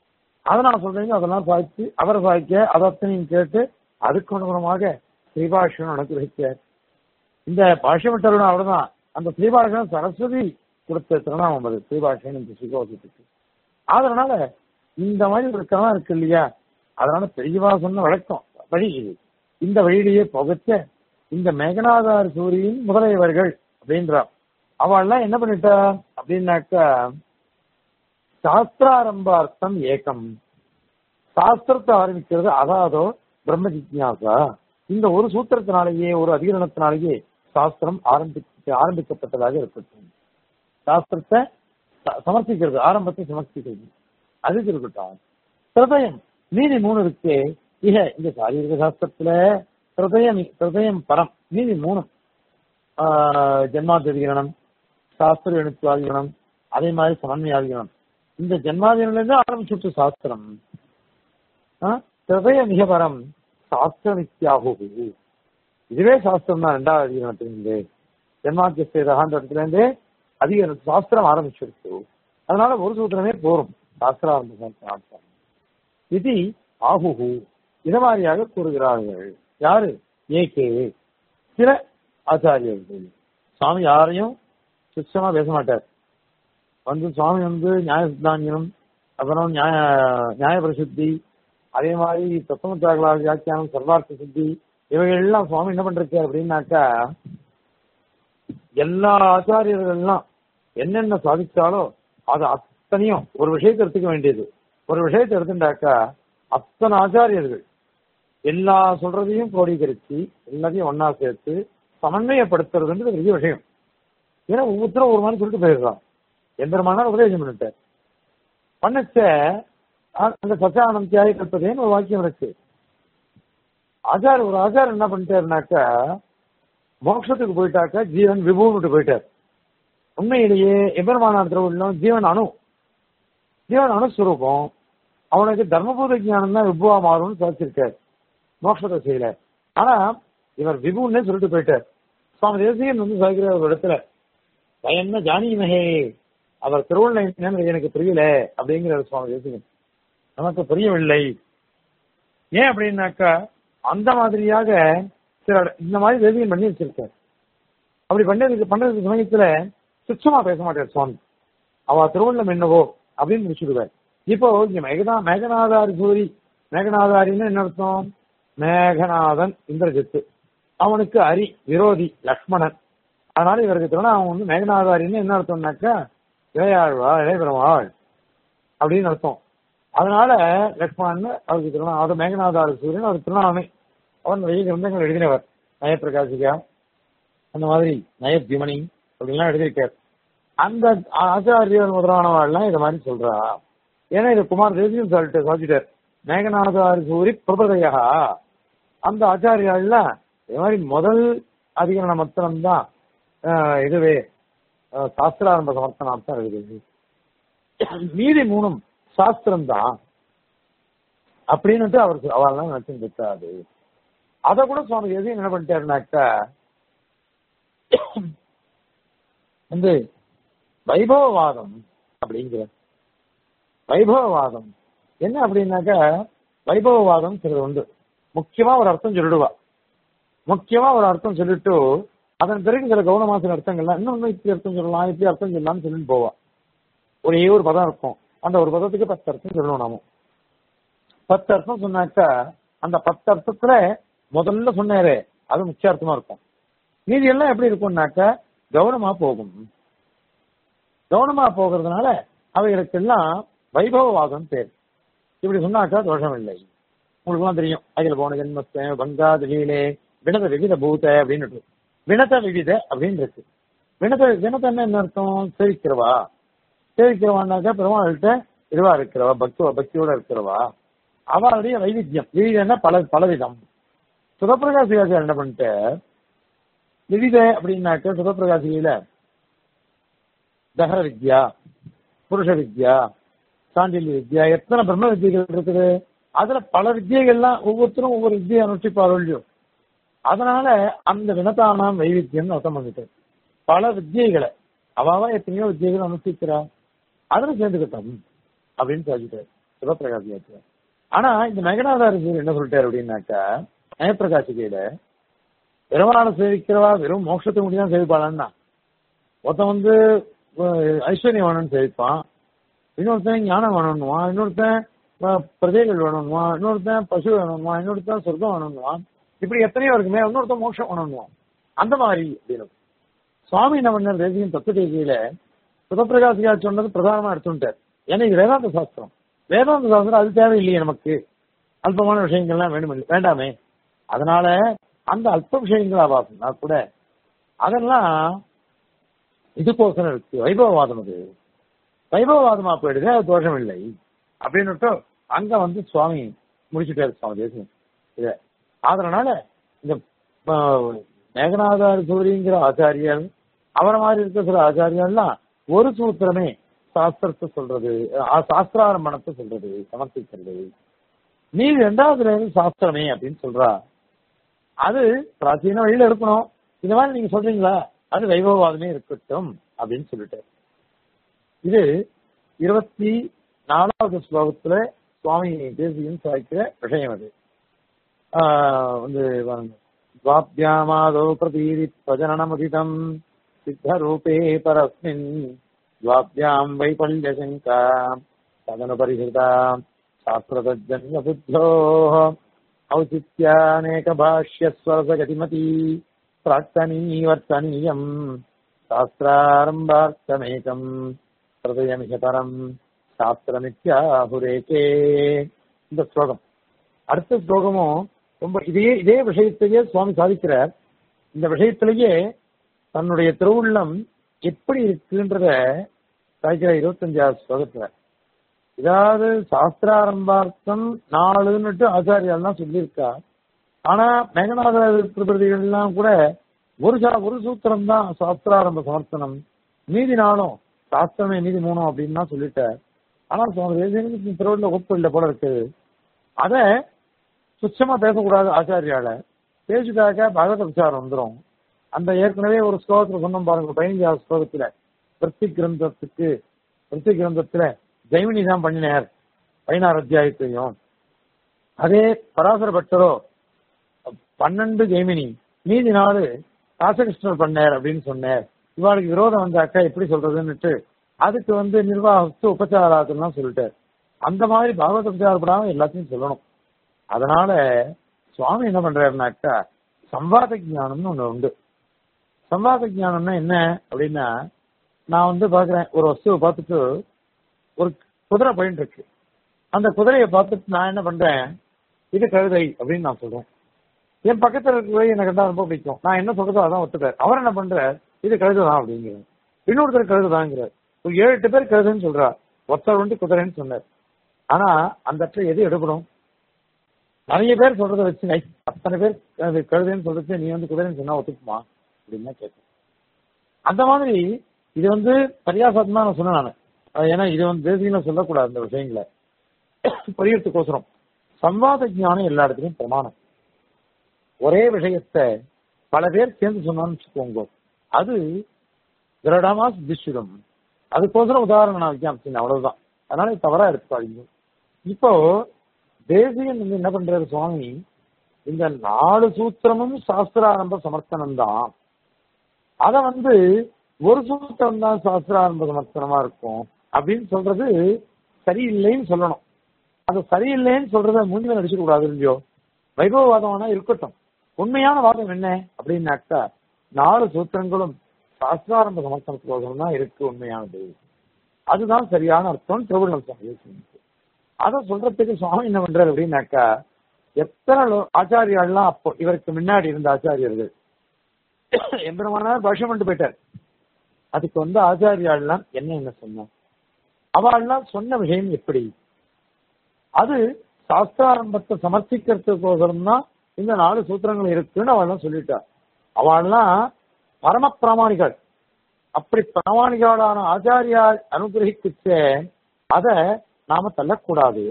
அதை நான் சொல்றீங்க அதெல்லாம் சாய்ச்சி அவர் சாய்க்க அதத்தனையும் கேட்டு அதுக்கு அனுகுணமாக ஸ்ரீபாஷன் அனுகிரகிச்சார் இந்த பாஷ்யமட்டருடன் அவ்வளவுதான் அந்த ஸ்ரீபாஷன் சரஸ்வதி கொடுத்த திருநாமம் அது ஸ்ரீபாஷன் இந்த சுகோசத்துக்கு அதனால இந்த மாதிரி ஒரு கணம் இருக்கு இல்லையா அதனால பெரியவா சொன்ன வழக்கம் வழி இது இந்த வழியிலேயே புகச்ச இந்த மேகநாதார் சூரியின் முதலையவர்கள் அப்படின்றார் அவள்லாம் என்ன பண்ணிட்டா அப்படின்னாக்கா சாஸ்திராரம்பார்த்தம் ஏகம் சாஸ்திரத்தை ஆரம்பிக்கிறது அதாதோ பிரம்ம ஜிக்யாசா இந்த ஒரு சூத்திரத்தினாலேயே ஒரு அதிகரணத்தினாலேயே சாஸ்திரம் ஆரம்பி ஆரம்பிக்கப்பட்டதாக இருக்கட்டும் சாஸ்திரத்தை ச- சமர்ப்பிக்கிறது ஆரம்பத்தை சமர்ப்பிக்கிறது அதுக்கு இருக்கட்டும் ஹிருதயம் மீதி மூணு இருக்கு இக இந்த சாரீரிக சாஸ்திரத்துல ஹிருதயம் ஹிருதயம் பரம் மீதி மூணு ஆஹ் ஜென்மாதிகரணம் சாஸ்திர எழுத்துவாதிகரணம் அதே மாதிரி சமன்மையாதிகரணம் இந்த ஜென்மாதிகரணம் இருந்து ஆரம்பிச்சுட்டு சாஸ்திரம் ஆஹ் ஹிருதய மிகபரம் சாஸ்திர வித்யாகு இதுவே சாஸ்திரம் தான் ரெண்டாவது அதிகரணத்திலிருந்து ஜென்மாத்தியஸ்தேதான்ற இடத்துல இருந்து அதிகரண சாஸ்திரம் ஆரம்பிச்சிருக்கு அதனால ஒரு சூத்திரமே போரும் சாஸ்திராரம்ப சாஸ்திரம் இது ஆகுகு இது மாதிரியாக கூறுகிறார்கள் யாரு ஏகே சில ஆச்சாரியர்கள் சுவாமி யாரையும் சுத்தமா பேச மாட்டார் வந்து சுவாமி வந்து நியாய சித்தாந்தியம் அப்புறம் நியாய நியாய பிரசித்தி அதே மாதிரி தத்துவத்தாகலா வியாக்கியானம் சர்வார்த்த சித்தி இவைகள் எல்லாம் சுவாமி என்ன பண்றது அப்படின்னாக்கா எல்லா ஆச்சாரியர்கள்லாம் என்னென்ன சாதிச்சாலோ அது அத்தனையும் ஒரு விஷயத்தை எடுத்துக்க வேண்டியது ஒரு விஷயத்தை எடுத்துட்டாக்கா அத்தனை ஆச்சாரியர்கள் எல்லா சொல்றதையும் கோடீகரிச்சு எல்லாத்தையும் ஒன்னா சேர்த்து சமன்வயப்படுத்துறதுன்றது பெரிய விஷயம் ஏன்னா ஒவ்வொருத்தரும் ஒரு மாதிரி சொல்லிட்டு போயிடுறான் எந்திரமான உபதேசம் பண்ணிட்டார் பண்ணச்ச அ- அந்த சச்சானம் தியாகி கல்பதேன்னு ஒரு வாக்கியம் இருக்கு ஆச்சார் ஒரு ஆச்சார் என்ன பண்ணிட்டாருனாக்கா மோட்சத்துக்கு போயிட்டாக்கா ஜீவன் விபுன்னு போயிட்டார் உண்மையிலேயே எபெருமானார் திருவள்ளும் ஜீவன் அணு ஜீவன் அணுஸ்வரூபம் அவனுக்கு தர்மபூத ஞானம் தான் விபுவா மாறும்னு சாதிச்சிருக்கார் மோட்சத்தை செய்யல ஆனா இவர் விபுன்னே சொல்லிட்டு போயிட்டார் சுவாமி தேசிகன் வந்து சாதிக்கிற ஒரு இடத்துல பயன்ன ஜானிமகே அவர் திருவள்ளை எனக்கு புரியல அப்படிங்கிற சுவாமி தேசிகன் நமக்கு புரியவில்லை ஏன் அப்படின்னாக்கா அந்த மாதிரியாக சில இந்த மாதிரி தேசிகன் பண்ணி வச்சிருக்கார் அப்படி பண்ணதுக்கு பண்ணதுக்கு சமயத்துல சுத்தமா பேச மாட்டார் சுவாமி அவ திருவள்ளம் என்னவோ அப்படின்னு முடிச்சுடுவார் இப்போ இங்க மேகனா மேகநாதாரி சூரி மேகநாதாரின்னு என்ன அர்த்தம் மேகநாதன் இந்திரஜித்து அவனுக்கு அரி விரோதி லக்ஷ்மணன் அதனால இவருக்கு திருவண்ணா அவன் வந்து மேகநாதாரின்னு என்ன அர்த்தம்னாக்கா இளையாழ்வாள் இளையபெருமாள் அப்படின்னு அர்த்தம் அதனால லக்ஷ்மணன் அவருக்கு திருவண்ணா அது மேகநாதாரி சூரியன் அவர் திருவண்ணாமை அவர் நிறைய கிரந்தங்கள் எழுதினவர் நயப்பிரகாசிகா அந்த மாதிரி நயத்விமணி அப்படிலாம் எழுதியிருக்கார் அந்த ஆச்சாரியர் முதலானவாள்லாம் இதை மாதிரி சொல்றா ஏன்னா இது குமார் தேசியம் சொல்லிட்டு சொல்லிட்டார் மேகநாதாரி சூரி பிரபதையா அந்த ஆச்சாரியாள்லாம் இது மாதிரி முதல் அதிகரண மத்திரம் தான் இதுவே அஹ், சாஸ்திராரம்ப சமர்த்தனார்த்தம் இருக்குது மீதி மூணும் சாஸ்திரம் தான் அப்படின்னுட்டு அவர் அவெல்லாம் நினைச்சுட்டு இருக்காது அதை கூட சுவாமி எதையும் என்ன பண்ணிட்டாருனாக்கா வந்து வைபவவாதம் அப்படிங்கிற வைபவவாதம் என்ன அப்படின்னாக்கா வைபவவாதம் சிலது உண்டு முக்கியமா ஒரு அர்த்தம் சொல்லிடுவா முக்கியமா ஒரு அர்த்தம் சொல்லிட்டு அதன் பிறகு சில கவனமா சில அர்த்தங்கள்லாம் இன்னும் இப்படி அர்த்தம் சொல்லலாம் இப்படி அர்த்தம் சொல்லலாம்னு சொல்லிட்டு போவா ஒரே ஒரு பதம் இருக்கும் அந்த ஒரு பதத்துக்கு பத்து அர்த்தம் சொல்லணும் நாம பத்து அர்த்தம் சொன்னாக்கா அந்த பத்து அர்த்தத்துல முதல்ல சொன்னாரே அது முக்கிய அர்த்தமா இருக்கும் மீதி எல்லாம் எப்படி இருக்கும்னாக்கா கவனமா போகும் கவனமா போகிறதுனால அவைகளுக்கெல்லாம் வைபவவாதம் பேர் இப்படி சொன்னாக்கா தோஷம் இல்லை உங்களுக்குலாம் தெரியும் அகில போன ஜென்மஸ்த பங்காத லீலே வினத விவித பூத அப்படின்னு வினத விவித அப்படின்னு இருக்கு வினத வினதன்னு என்ன அர்த்தம் சேவிக்கிறவா சேவிக்கிறவான்னாக்கா பெருமாள்கிட்ட இதுவா இருக்கிறவா பக்தி பக்தியோட இருக்கிறவா அவளுடைய வைவித்தியம் விவிதன்னா பல பலவிதம் சுதப்பிரகாசிகாச்சார் என்ன பண்ணிட்டு விவித அப்படின்னாக்க சுதப்பிரகாசிகையில தகர வித்யா புருஷ வித்யா சாண்டில்ய வித்யா எத்தனை பிரம்ம வித்தியைகள் இருக்குது அதுல பல வித்தியைகள்லாம் ஒவ்வொருத்தரும் ஒவ்வொரு வித்தியை அனுஷ்டிப்பார்கள் அதனால அந்த வினதானாம் வைவித்தியம் அர்த்தம் பண்ணிட்டு பல வித்தியைகளை அவாவா எத்தனையோ வித்தியைகள் அனுஷ்டிக்கிறா அதுல சேர்ந்துக்கிட்டோம் அப்படின்னு சொல்லிட்டாரு சிவபிரகாசியாச்சு ஆனா இந்த மெகநாதாரசர் என்ன சொல்லிட்டாரு அப்படின்னாக்கா நயப்பிரகாசிகையில பெருமாளை சேவிக்கிறவா வெறும் மோட்சத்தை முடியும் தான் சேவிப்பாளான்னா ஒருத்தன் வந்து அஹ், ஐஸ்வர்யம் வேணும்னு சேவிப்பான் இன்னொருத்தன் ஞானம் வேணும்னுவான் இன்னொருத்தன் அஹ், பிரஜைகள் வேணும்னுவான் இன்னொருத்தன் பசு வேணும்னுவான் இன்னொருத்தன் சொர்க்கம் வேணும்னுவான் இப்படி எத்தனையோ இருக்குமே இன்னொருத்தன் மோட்சம் வேணும்னுவான் அந்த மாதிரி அப்படின்னு சுவாமி என்ன பண்ணார் தேசியம் தத்துவ சுதப்பிரகாசிகா சொன்னது பிரதானமா எடுத்துட்டார் ஏன்னா இது வேதாந்த சாஸ்திரம் வேதாந்த சாஸ்திரம் அது தேவையில்லையே நமக்கு அல்பமான விஷயங்கள்லாம் வேணும் வேண்டாமே அதனால அந்த அல்ப விஷயங்கள் ஆவாசம்னா கூட அதெல்லாம் இதுக்கோசரம் இருக்கு வைபவவாதம் அது வைபவவாதமா போயிடுது அது தோஷம் இல்லை அப்படின்னுட்டு அங்க வந்து சுவாமி முடிச்சுட்டாரு சுவாமி தேசியம் இத அதனால இந்த ஆஹ், மேகநாதார சூரிங்கிற ஆச்சாரியர் அவரை மாதிரி இருக்க சில ஆச்சாரியர்லாம் ஒரு சூத்திரமே சாஸ்திரத்தை சொல்றது ஆஹ், சாஸ்திராரம்பணத்தை சொல்றது சமர்ப்பிக்கிறது நீ ரெண்டாவது இருந்து சாஸ்திரமே அப்படின்னு சொல்றா அது பிராச்சீன வழியில இருக்கணும் இந்த மாதிரி நீங்க சொல்றீங்களா அது வைபவவாதமே இருக்கட்டும் அப்படின்னு சொல்லிட்டாரு இது இருபத்தி நாலாவது ஸ்லோகத்துல சுவாமி தேசியம் சாய்க்கிற விஷயம் அது ஆஹ் வந்து பாருங்க. द्वाभ्यामादौ प्रतीरि प्रजननमुदितम् सिद्धरूपे परस्मिन् द्वाभ्याम् वैपल्यशङ्का तदनुपरिहृता शास्त्रतज्जन्यबुद्धोः औचित्यानेकभाष्यस्वरसगतिमती प्राक्तनीवर्तनीयम् शास्त्रारम्भार्थमेकम् हृदयमिहपरम् சாஸ்திரமித்யாஹுரேகே இந்த ஸ்லோகம் அடுத்த ஸ்லோகமும் ரொம்ப இதே இதே விஷயத்தையே சுவாமி சாதிக்கிறார் இந்த விஷயத்திலேயே தன்னுடைய திருவுள்ளம் எப்படி இருக்குன்றத சாதிக்கிற இருபத்தஞ்சாவது ஸ்லோகத்துல இதாவது சாஸ்திராரம்பார்த்தம் நாலுன்னுட்டு ஆச்சாரியால் சொல்லியிருக்கா ஆனா மேகநாத பிரதிகள்லாம் கூட ஒரு சா ஒரு சூத்திரம் தான் சாஸ்திராரம்ப சமர்த்தனம் மீதி நாளும் சாஸ்திரமே மீதி மூணும் அப்படின்னு தான் சொல்லிட்டார் ஆனா சுவாமி தேசியனுக்கு திருவள்ளுவர் ஒப்பு இல்லை போல இருக்கு அத சுச்சமா பேசக்கூடாது ஆச்சாரியால பேசிட்டாக்க பகவத விசாரம் வந்துடும் அந்த ஏற்கனவே ஒரு ஸ்லோகத்துல சொன்னோம் பாருங்க பதினஞ்சாவது ஸ்லோகத்துல பிரத்தி கிரந்தத்துக்கு பிரத்தி கிரந்தத்துல ஜெய்மினி தான் பண்ணினார் பதினாறு அத்தியாயத்தையும் அதே பராசர பட்டரோ பன்னெண்டு ஜெய்மினி மீதி நாலு ராசகிருஷ்ணர் பண்ணார் அப்படின்னு சொன்னார் இவாளுக்கு விரோதம் வந்தாக்கா எப்படி சொல்றதுன்னுட்டு அதுக்கு வந்து நிர்வாகத்து உபச்சாராத்துலாம் சொல்லிட்டார் அந்த மாதிரி பாகவத உபச்சாரப்படாம எல்லாத்தையும் சொல்லணும் அதனால சுவாமி என்ன பண்றாருனாக்கா சம்வாத ஞானம்னு ஒண்ணு உண்டு சம்வாத ஞானம்னா என்ன அப்படின்னா நான் வந்து பாக்குறேன் ஒரு வஸ்துவை பார்த்துட்டு ஒரு குதிரை போயிட்டு இருக்கு அந்த குதிரையை பார்த்துட்டு நான் என்ன பண்றேன் இது கழுதை அப்படின்னு நான் சொல்றேன் என் பக்கத்துல இருக்கிற எனக்கு கண்டா ரொம்ப பிடிக்கும் நான் என்ன சொல்றதோ அதான் ஒத்துப்பார் அவர் என்ன பண்றார் இது கழுதுதான் அப்படிங்கிறார் இன்னொருத்தர் கழுதுதாங்கிறார் ஒரு ஏழு எட்டு பேர் கழுதுன்னு சொல்றா ஒருத்தர் வந்து குதிரைன்னு சொன்னார் ஆனா அந்த இடத்துல எது எடுபடும் நிறைய பேர் சொல்றதை வச்சு நை அத்தனை பேர் அது கழுதுன்னு சொல்றது நீ வந்து குதிரைன்னு சொன்னா ஒத்துக்குமா அப்படின்னு தான் கேட்கும் அந்த மாதிரி இது வந்து பரியாசமா நான் சொன்னேன் நான் அது ஏன்னா இது வந்து தேசியில சொல்லக்கூடாது இந்த விஷயங்களை புரியறதுக்கோசரம் சம்வாத ஞானம் எல்லா இடத்துலயும் பிரமாணம் ஒரே விஷயத்த பல பேர் சேர்ந்து சொன்னான்னு வச்சுக்கோங்க அது திருடமா சித்திச்சிடும் அதுக்கோசரம் உதாரணம் நான் வைக்காம அவ்வளவுதான் அதனால இது தவறா எடுத்துக்காதீங்க இப்போ தேசியன் வந்து என்ன பண்றாரு சுவாமி இந்த நாலு சூத்திரமும் சாஸ்திராரம்ப சமர்த்தனம் தான் அத வந்து ஒரு சூத்திரம் தான் சாஸ்திராரம்ப சமர்த்தனமா இருக்கும் அப்படின்னு சொல்றது சரியில்லைன்னு சொல்லணும் அது சரியில்லைன்னு சொல்றத மூஞ்சில நடிச்சுக்க கூடாது இல்லையோ வைபவவாதம் வேணா இருக்கட்டும் உண்மையான வாதம் என்ன அப்படின்னாக்கா நாலு சூத்திரங்களும் சாஸ்திராரம்ப சமர்த்தனத்துக்கோசரம் தான் இருக்கு உண்மையானது அதுதான் சரியான அர்த்தம் திருவள்ளுவர் சுவாமி யோசிச்சு. அதை சொல்றதுக்கு சுவாமி என்ன பண்றாரு அப்படின்னாக்கா எத்தனை லோ- ஆச்சாரியாள்லாம் அப்போ இவருக்கு முன்னாடி இருந்த ஆச்சாரியர்கள் எம்பெருமானார் பாஷம் பண்ணிட்டு போயிட்டார் அதுக்கு வந்து ஆச்சாரியாள்லாம் என்ன என்ன சொன்னா அவள்லாம் சொன்ன விஷயம் எப்படி அது சாஸ்திராரம்பத்தை சமர்ப்பிக்கிறதுக்கோசரம் தான் இந்த நாலு சூத்திரங்கள் இருக்குன்னு அவள்லாம் சொல்லிட்டா அவள்லாம் பரம பிராமணிகள் அப்படி பிராமணிகளான ஆச்சாரியால் அனுகிரகிக்குச்ச அத நாம தள்ளக்கூடாது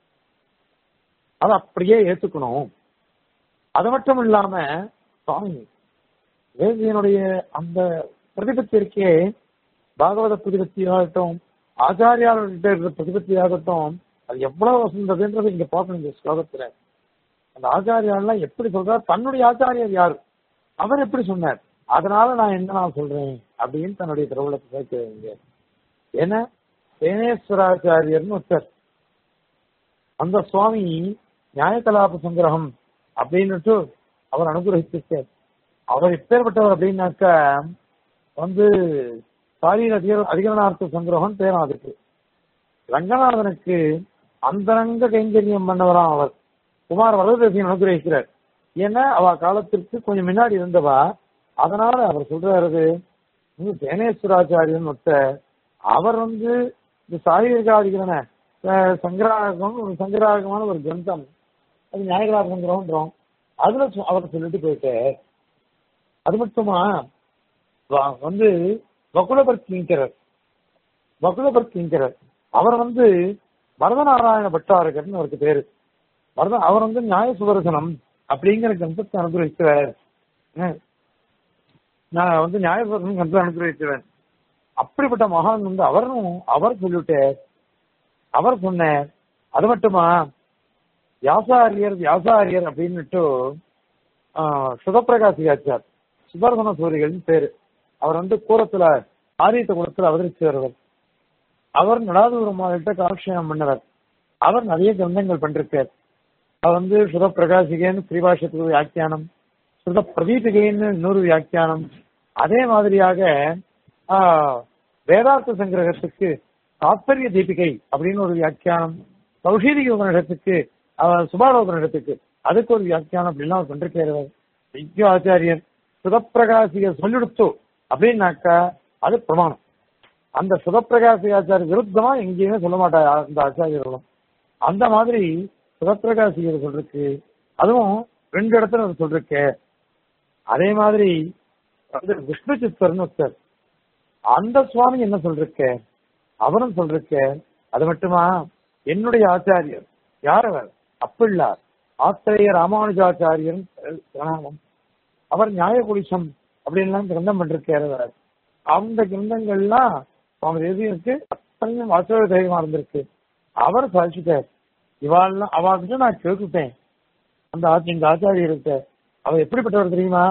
அதை அப்படியே ஏத்துக்கணும் அது மட்டும் இல்லாம சுவாமி வேதியனுடைய அந்த பிரதிபத்தி இருக்கே பாகவத பிரதிபத்தியாகட்டும் ஆச்சாரியாளர்கிட்ட இருக்கிற பிரதிபத்தியாகட்டும் அது எவ்வளவு வசந்ததுன்றது இங்க பார்க்கணும் இந்த ஸ்லோகத்துல அந்த ஆச்சாரியாலாம் எப்படி சொல்றார் தன்னுடைய ஆச்சாரியர் யாரு அவர் எப்படி சொன்னார் அதனால நான் என்ன நான் சொல்றேன் அப்படின்னு தன்னுடைய திருவிழத்தை சேர்க்கிறீங்க ஏன்னா சேனேஸ்வராச்சாரியர்னு ஒருத்தர் அந்த சுவாமி நியாயகலாப சங்கிரகம் அப்படின்னுட்டு அவர் அனுகிரகிச்சிருக்கார் அவர் எப்பேற்பட்டவர் அப்படின்னாக்க வந்து சாரீர அதிக அதிகரணார்த்த சங்கிரகம் பேரும் அதுக்கு ரங்கநாதனுக்கு அந்தரங்க கைங்கரியம் பண்ணவராம் அவர் குமார் வரதேசியம் அனுகிரகிக்கிறார் ஏன்னா அவ காலத்திற்கு கொஞ்சம் முன்னாடி இருந்தவா அதனால அவர் சொல்றாரு இந்த சேனேஸ்வராச்சாரியன் ஒருத்தர் அவர் வந்து இந்த சாரீரிகாதிகரண சங்கராகம் ஒரு சங்கராகமான ஒரு கிரந்தம் அது நியாயகலாப சங்கிரகம்ன்றோம் அதுல சொ- அவர் சொல்லிட்டு போயிட்டு அது மட்டுமா வ- வந்து வகுலபர் கிங்கரர் வகுலபர் கிங்கரர் அவர் வந்து வரதநாராயண பட்டாரகர்னு அவருக்கு பேரு வரத அவர் வந்து நியாய சுதர்சனம் அப்படிங்கிற கிரந்தத்தை அனுகிரகிக்கிறார் ம். நான் வந்து நியாய சுதர்சனம் கிரந்தத்தை அனுகிரகிக்கிறேன் அப்படிப்பட்ட மகான் வந்து அவரும் அவர் சொல்லிட்டார் அவர் சொன்னார் அது மட்டுமா வியாசாரியர் வியாசாரியர் அப்படின்னுட்டு ஆஹ், சுகப்பிரகாசிகாச்சார் சுதர்சன சூரிகள்னு பேரு அவர் வந்து கூரத்துல ஆரியத்த குலத்துல அவதரிச்சு வருவர் அவர் நடாதூரமாகிட்ட காலக்ஷேபம் பண்ணவர் அவர் நிறைய கிரந்தங்கள் பண்ணிருக்கார் அவர் வந்து சுத பிரகாசிகேன்னு ஸ்ரீபாஷத்துக்கு ஒரு வியாக்கியானம் சுத பிரதீபிகைன்னு இன்னொரு வியாக்கியானம் அதே மாதிரியாக ஆஹ், வேதார்த்த சங்கிரகத்துக்கு தாத்பரிய தீபிகை அப்படின்னு ஒரு வியாக்கியானம் கௌஷீதிக உபனிடத்துக்கு அவர் சுபாட உபனிடத்துக்கு அதுக்கு ஒரு வியாக்கியானம் அப்படிலாம் அவர் பண்ணிருக்காரு வித்யா ஆச்சாரியர் சுதப்பிரகாசிக சொல்லிடுத்து அப்படின்னாக்கா அது பிரமாணம் அந்த சுதப்பிரகாசி ஆச்சாரிய விருத்தமா எங்கேயுமே சொல்ல மாட்டார் அந்த ஆச்சாரியர்களும் அந்த மாதிரி சுதப்பிரகாசிகர் சொல்றதுக்கு அதுவும் ரெண்டு இடத்துல அவர் சொல்றக்கு அதே மாதிரி வந்து விஷ்ணு சித்தர்னு ஒருத்தர் அந்த சுவாமி என்ன சொல்றக்க அவரும் சொல்றக்க அது மட்டுமா என்னுடைய ஆச்சாரியர் யார் அவர் அப்பிள்ளார் ஆத்திரேய ராமானுஜாச்சாரியர் பிரணாமம் அவர் நியாயகுலிசம் அப்படின்லாம் கிரந்தம் பண்ணிருக்காரு அவர். அந்த கிரந்தங்கள்லாம் சுவாமி தேசியருக்கு அத்தனையும் வாசக தைரியமா இருந்திருக்கு அவர் சாதிச்சுட்டார் இவாள்லாம் அவகிட்ட நான் கேட்டுட்டேன் அந்த ஆச்சி- இந்த ஆச்சாரியர்கிட்ட அவர் எப்படிப்பட்டவர் தெரியுமா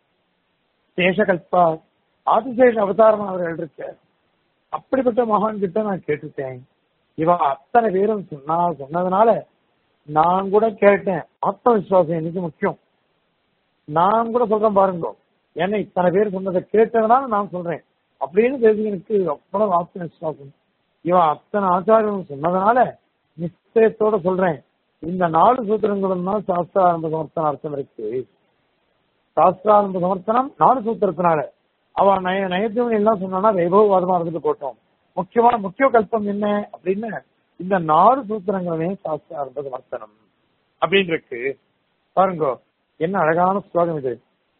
சேஷகல்பா ஆதிசேஷ அவதாரம் அவர்கள் இருக்க அப்படிப்பட்ட மகான் கிட்ட நான் கேட்டுட்டேன் இவ அத்தனை பேரும் சொன்னா சொன்னதுனால நான் கூட கேட்டேன் ஆத்ம விசுவாசம் எனக்கு முக்கியம் நான் கூட சொல்றேன் பாருங்க என்னை இத்தனை பேர் சொன்னதை கேட்டதுனால நான் சொல்றேன் அப்படின்னு தேசிகனுக்கு அவ்வளவு ஆத்ம விசுவாசம் இவன் அத்தனை ஆச்சாரம் சொன்னதுனால நிச்சயத்தோட சொல்றேன் இந்த நாலு சூத்திரங்களும் தான் சாஸ்திராரம்ப சமர்த்தன அர்த்தம் இருக்கு சாஸ்திராரம்ப சமர்த்தனம் நாலு சூத்திரத்தினால அவன் நய நயத்தவன் எல்லாம் சொன்னானா வைபவவாதமா இருந்துட்டு போட்டோம் முக்கியமான முக்கிய கல்பம் என்ன அப்படின்னு இந்த நாலு சூத்திரங்களுமே சாஸ்திராரம்ப சமர்த்தனம் அப்படின்னு இருக்கு பாருங்க என்ன அழகான ஸ்லோகம் இது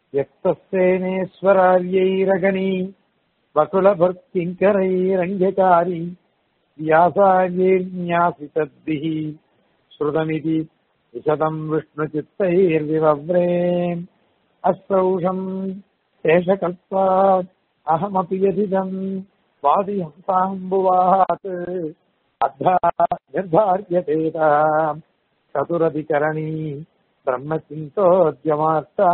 எத்தேனேஸ்வராரியைரகணி வகுல பர்த்திங்கரைரங்ககாரி व्यासायेन्यासितद्भिः श्रुतमिति विशतम् विष्णुचित्तैर्विवव्रे अस्त्रौषम् शेषकल्पात् अहमपि यदिदम् वादिहंसाम्बुवात् अद्धा निर्धार्यतेता चतुरधिकरणी ब्रह्मचिन्तोद्यमार्ता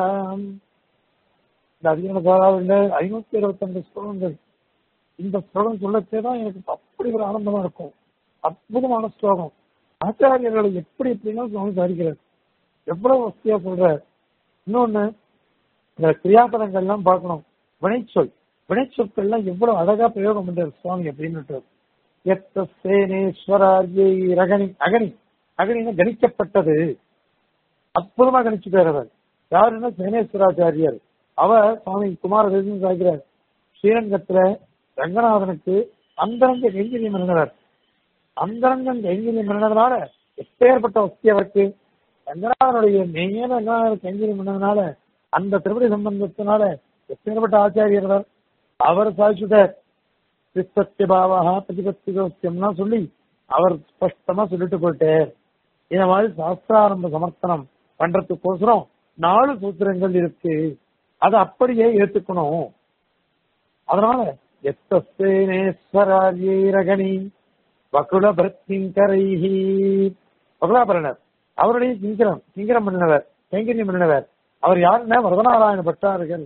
இந்த அதிகமான சாராவில் ஐநூத்தி இருபத்தஞ்சு ஸ்லோகங்கள் இந்த ஸ்லோகம் சொல்லச்சே தான் எனக்கு அப்படி ஒரு ஆனந்தமா இருக்கும் அற்புதமான ஸ்லோகம் ஆச்சாரியர்களை எப்படி எப்படின்னா சுவாமி சாதிக்கிறார் எவ்வளவு வசதியா சொல்றார் இன்னொன்னு இந்த கிரியாபதங்கள்லாம் பார்க்கணும் வினைச்சொல் வினைச்சொற்கள்லாம் எவ்வளவு அழகா பிரயோகம் பண்றார் சுவாமி அப்படின்னுட்டு எத்த சேனேஸ்வராரியை ரகணி அகனி அகனின்னு கணிக்கப்பட்டது அற்புதமா கணிச்சுட்டார் அவர் யாருன்னா சேனேஸ்வராச்சாரியர் அவர் சுவாமி குமாரதேசன் சாய்க்கிறார் ஸ்ரீரங்கத்துல ரங்கநாதனுக்கு அந்தரங்க கைங்கரியம் இருந்தவர் அந்தரங்கம் கைங்கரியம் இருந்ததுனால எப்பேற்பட்ட வசதி அவருக்கு ரங்கநாதனுடைய மேல ரங்கநாதர் கைங்கரியம் பண்ணதுனால அந்த திருப்பதி சம்பந்தத்தினால எப்பேற்பட்ட ஆச்சாரியர் அவர் அவர் சாதிச்சுட்டார் சித்தத்திய பாவா பிரதிபத்தி கோத்தியம்லாம் சொல்லி அவர் ஸ்பஷ்டமா சொல்லிட்டு போயிட்டார் இந்த மாதிரி சாஸ்திராரம்ப சமர்த்தனம் பண்றதுக்கோசரம் நாலு சூத்திரங்கள் இருக்கு அதை அப்படியே ஏத்துக்கணும் அதனால எத்தேனேஸ்வராரியரகணி வகுலபரத் கிங்கரைஹி வகுலாபரணர் அவருடைய கிங்கரம் கிங்கரம் பண்ணினவர் கைங்கரியம் பண்ணினவர் அவர் யாருன்னா வரதநாராயண பட்டார்கள்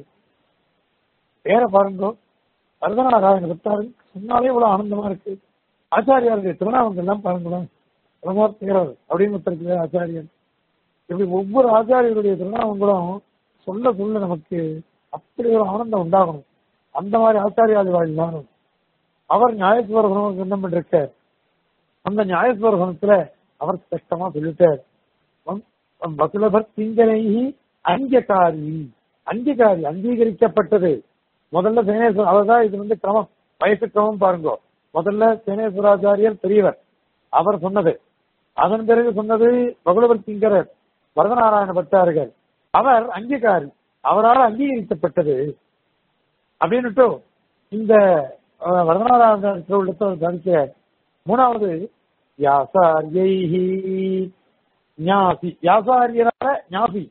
பேரை பாருங்க வரதநாராயண பட்டார்கள் சொன்னாலே இவ்வளவு ஆனந்தமா இருக்கு ஆச்சாரியாருடைய திருநாமங்கள் எல்லாம் பாருங்களேன் பிரமோத்தகர் அப்படின்னு ஒருத்தருக்கு ஆச்சாரியன் இப்படி ஒவ்வொரு ஆச்சாரியருடைய திருநாமங்களும் சொல்ல சொல்ல நமக்கு அப்படி ஒரு ஆனந்தம் உண்டாகணும் அந்த மாதிரி ஆச்சாரியாதி இல்லாமல் அவர் நியாயஸ்வர குணம் என்ன பண்ணிருக்கார் அந்த நியாயஸ்வர குணத்துல அவர் ஸ்பஷ்டமா சொல்லிட்டார் வசுலபர் திங்கனைஹி அங்ககாரி அங்கீகாரி அங்கீகரிக்கப்பட்டது முதல்ல சேனேஸ்வரர் அவர்தான் இது வந்து கிரமம் வயசு கிரமம் பாருங்க முதல்ல சேனேஸ்வராச்சாரியர் பெரியவர் அவர் சொன்னது அதன் பிறகு சொன்னது பகுலவர் திங்கரர் வரதநாராயண பட்டார்கள் அவர் அங்கீகாரி அவரால் அங்கீகரிக்கப்பட்டது அப்படின்னுட்டு இந்த அஹ், வரதநாராயண உள்ளத்தை கணிக்க மூணாவது யாசாரியைஹி ஞாசி யாசாரியரால ஞாசி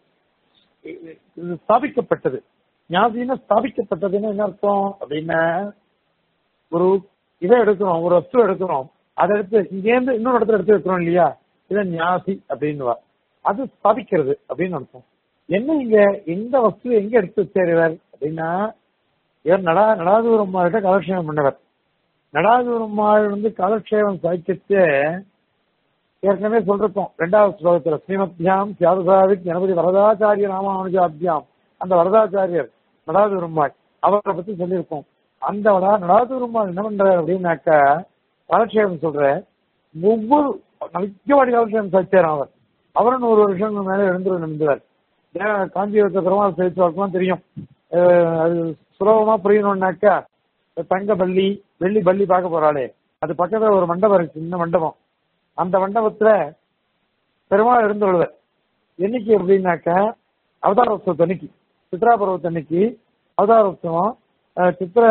இது ஸ்தாபிக்கப்பட்டது ஞாசின்னு ஸ்தாபிக்கப்பட்டதுன்னு என்ன அர்த்தம் அப்படின்னா ஒரு இதை எடுக்கிறோம் ஒரு வஸ்து எடுக்கிறோம் அதை எடுத்து இங்கேருந்து இன்னொரு இடத்துல எடுத்து வைக்கிறோம் இல்லையா இதை ஞாசி அப்படின்னு அது ஸ்தாபிக்கிறது அப்படின்னு அர்த்தம் என்ன இங்க எந்த வஸ்து எங்க எடுத்து வச்சார் அப்படின்னா இவர் நடா நடாதூரம்மாள்கிட்ட காலக்ஷேபம் பண்ணவர் நடாதூரம்மாள் வந்து காலக்ஷேபம் சாய்க்கிட்டு ஏற்கனவே சொல்லிருக்கோம் ரெண்டாவது ஸ்லோகத்துல ஸ்ரீமத்யாம் தியாகசாவித் கணபதி வரதாச்சாரிய ராமானுஜாபியாம் அந்த வரதாச்சாரியர் நடாதூரம்மாள் அவரை பத்தி சொல்லியிருக்கோம் அந்த வடா நடாதூரம்மாள் என்ன பண்றாரு அப்படின்னாக்கா காலக்ஷேபம் சொல்ற ஒவ்வொரு மிக்கவாடி காலக்ஷேபம் சாய்ச்சார் அவர் அவரும் நூறு வருஷம் மேல எழுந்து நின்றார் காஞ்சிபுரத்தை பெருமாள் சேர்த்துவாருக்குலாம் தெரியும் அஹ் அது சுலபமா புரியணும்னாக்கா தங்க பள்ளி வெள்ளி பள்ளி பார்க்க போறாளே அது பக்கத்துல ஒரு மண்டபம் இருக்கு சின்ன மண்டபம் அந்த மண்டபத்துல பெருமாள் எழுந்துள்ளவர் என்னைக்கு அப்படின்னாக்கா அவதார உற்சவத்து அன்னைக்கு சித்ரா பருவத்து அன்னைக்கு அவதார உற்சவம் அஹ் சித்திர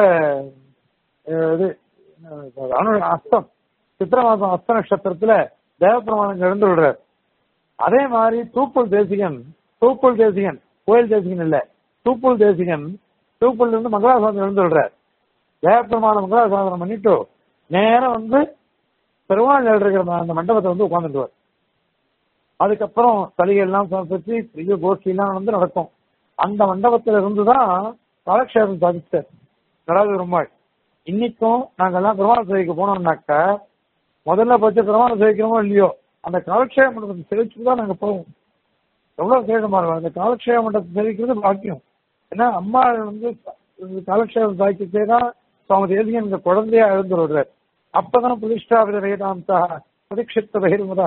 அஹ் இது அஹ் அனு அஸ்தம் சித்திர மாசம் அஸ்த நட்சத்திரத்துல தேவப்பிரமாணம் எழுந்து விடுறார் அதே மாதிரி தூப்புல் தேசிகன் தூப்புல் தேசிகன் கோயில் தேசிகன் இல்ல தூப்புல் தேசிகன் தூப்புல் இருந்து மங்களாசாதனம் எழுந்து விடுறார் தேவப்பிரமாண மங்களாசாதனம் பண்ணிட்டு நேரம் வந்து பெருமாள் இருக்கிற அந்த மண்டபத்தை வந்து உட்காந்துட்டுவார் அதுக்கப்புறம் சலுகை எல்லாம் சமர்ப்பிச்சு பெரிய கோஷ்டி எல்லாம் வந்து நடக்கும் அந்த மண்டபத்துல இருந்து தான் காலக்ஷேபம் சாதிச்சார் நடாது பெருமாள் இன்னைக்கும் நாங்கெல்லாம் பெருமாள் சேவைக்கு போனோம்னாக்கா முதல்ல பட்ச பெருமாள் சேவிக்கிறோமோ இல்லையோ அந்த காலக்ஷேப மண்டபத்தை சேவிச்சுட்டு தான் நாங்க போவோம் எவ்வளவு சேகமா இருக்கும் அந்த காலக்ஷேப மண்டபத்தை சேவிக்கிறது பாக்கியம் ஏன்னா அம்மா வந்து காலக்ஷேபம் சாதிச்சே தான் சுவாமி தேசிகன் இந்த குழந்தையா எழுந்து விடுறார் அப்பதான் பிரதிஷ்டாபித வேதாந்தா பிரதிக்ஷித்த பகிர்முதா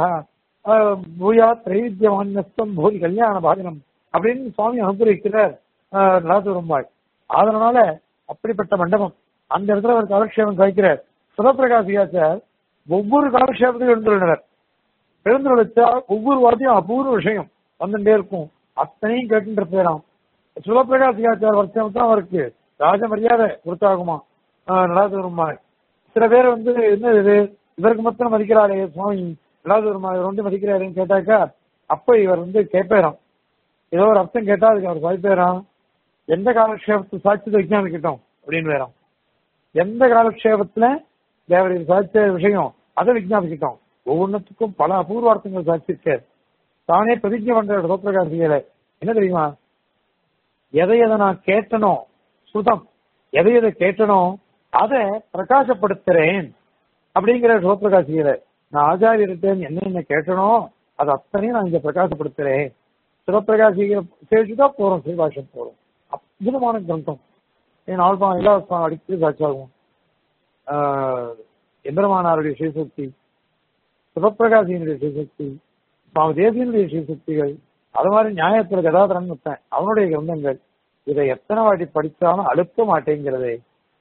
பூயா திரைவித்தியமான்யஸ்தம் பூரி கல்யாண பாஜனம் அப்படின்னு சுவாமி அனுபவிக்கிறார் நலாதுரம்பாள் அதனால அப்படிப்பட்ட மண்டபம் அந்த இடத்துல ஒரு காலக்ஷேபம் சாய்க்கிறார் சிவபிரகாசியாச்சார் ஒவ்வொரு காலக்ஷேபத்தையும் எழுந்துள்ளனர் எழுந்துள்ளச்சா ஒவ்வொரு வார்த்தையும் அபூர்வ விஷயம் வந்துட்டே இருக்கும் அத்தனையும் கேட்டுட்டு போயிடாம் சிவபிரகாசியாச்சார் வருஷம் தான் அவருக்கு ராஜ மரியாதை கொடுத்தாகுமா நலாதுரம்பாள் சில பேர் வந்து என்ன இது இவருக்கு மட்டும் மதிக்கிறாரே சுவாமி நலாதுரமா இவர் வந்து மதிக்கிறாருன்னு கேட்டாக்கா அப்ப இவர் வந்து கேட்பேறான் ஏதோ ஒரு அர்த்தம் கேட்டா அதுக்கு அவர் வாய்ப்பேறான் எந்த காலக்ஷேபத்தை சாட்சி விஞ்ஞானிக்கிட்டோம் அப்படின்னு வேறான் எந்த காலக்ஷேபத்துல தேவரையில் சாட்சிய விஷயம் அதை விஞ்ஞாபிக்கிட்டோம் ஒவ்வொன்றுத்துக்கும் பல அபூர்வார்த்தங்கள் சாட்சியிருக்கார் தானே பிரதிஜை பண்ற சிவபிரகாசிகளை என்ன தெரியுமா எதை எதை நான் கேட்டனோ சுதம் எதை எதை கேட்டனோ அதை பிரகாசப்படுத்துறேன் அப்படிங்கிற சிவபிரகாசிகளை நான் ஆச்சாரியர்கிட்ட என்ன என்ன கேட்டனோ அது அத்தனையும் நான் இங்க பிரகாசப்படுத்துறேன் சிவபிரகாசிகளை சேர்த்துதான் போறோம் ஸ்ரீபாஷம் போறோம் அற்புதமான கிரந்தம் என் ஆல்பா எல்லா அடிக்கடி சாட்சியாகும் எந்திரமானாருடைய ஸ்ரீசக்தி சிவபிரகாசியினுடைய ஸ்ரீசக்தி சுவாமி தேசியனுடைய ஸ்ரீசக்திகள் அது மாதிரி நியாயத்துல கதாதரன் விட்டேன் அவனுடைய கிரந்தங்கள் இதை எத்தனை வாட்டி படிச்சாலும் அழுக்க மாட்டேங்கிறதே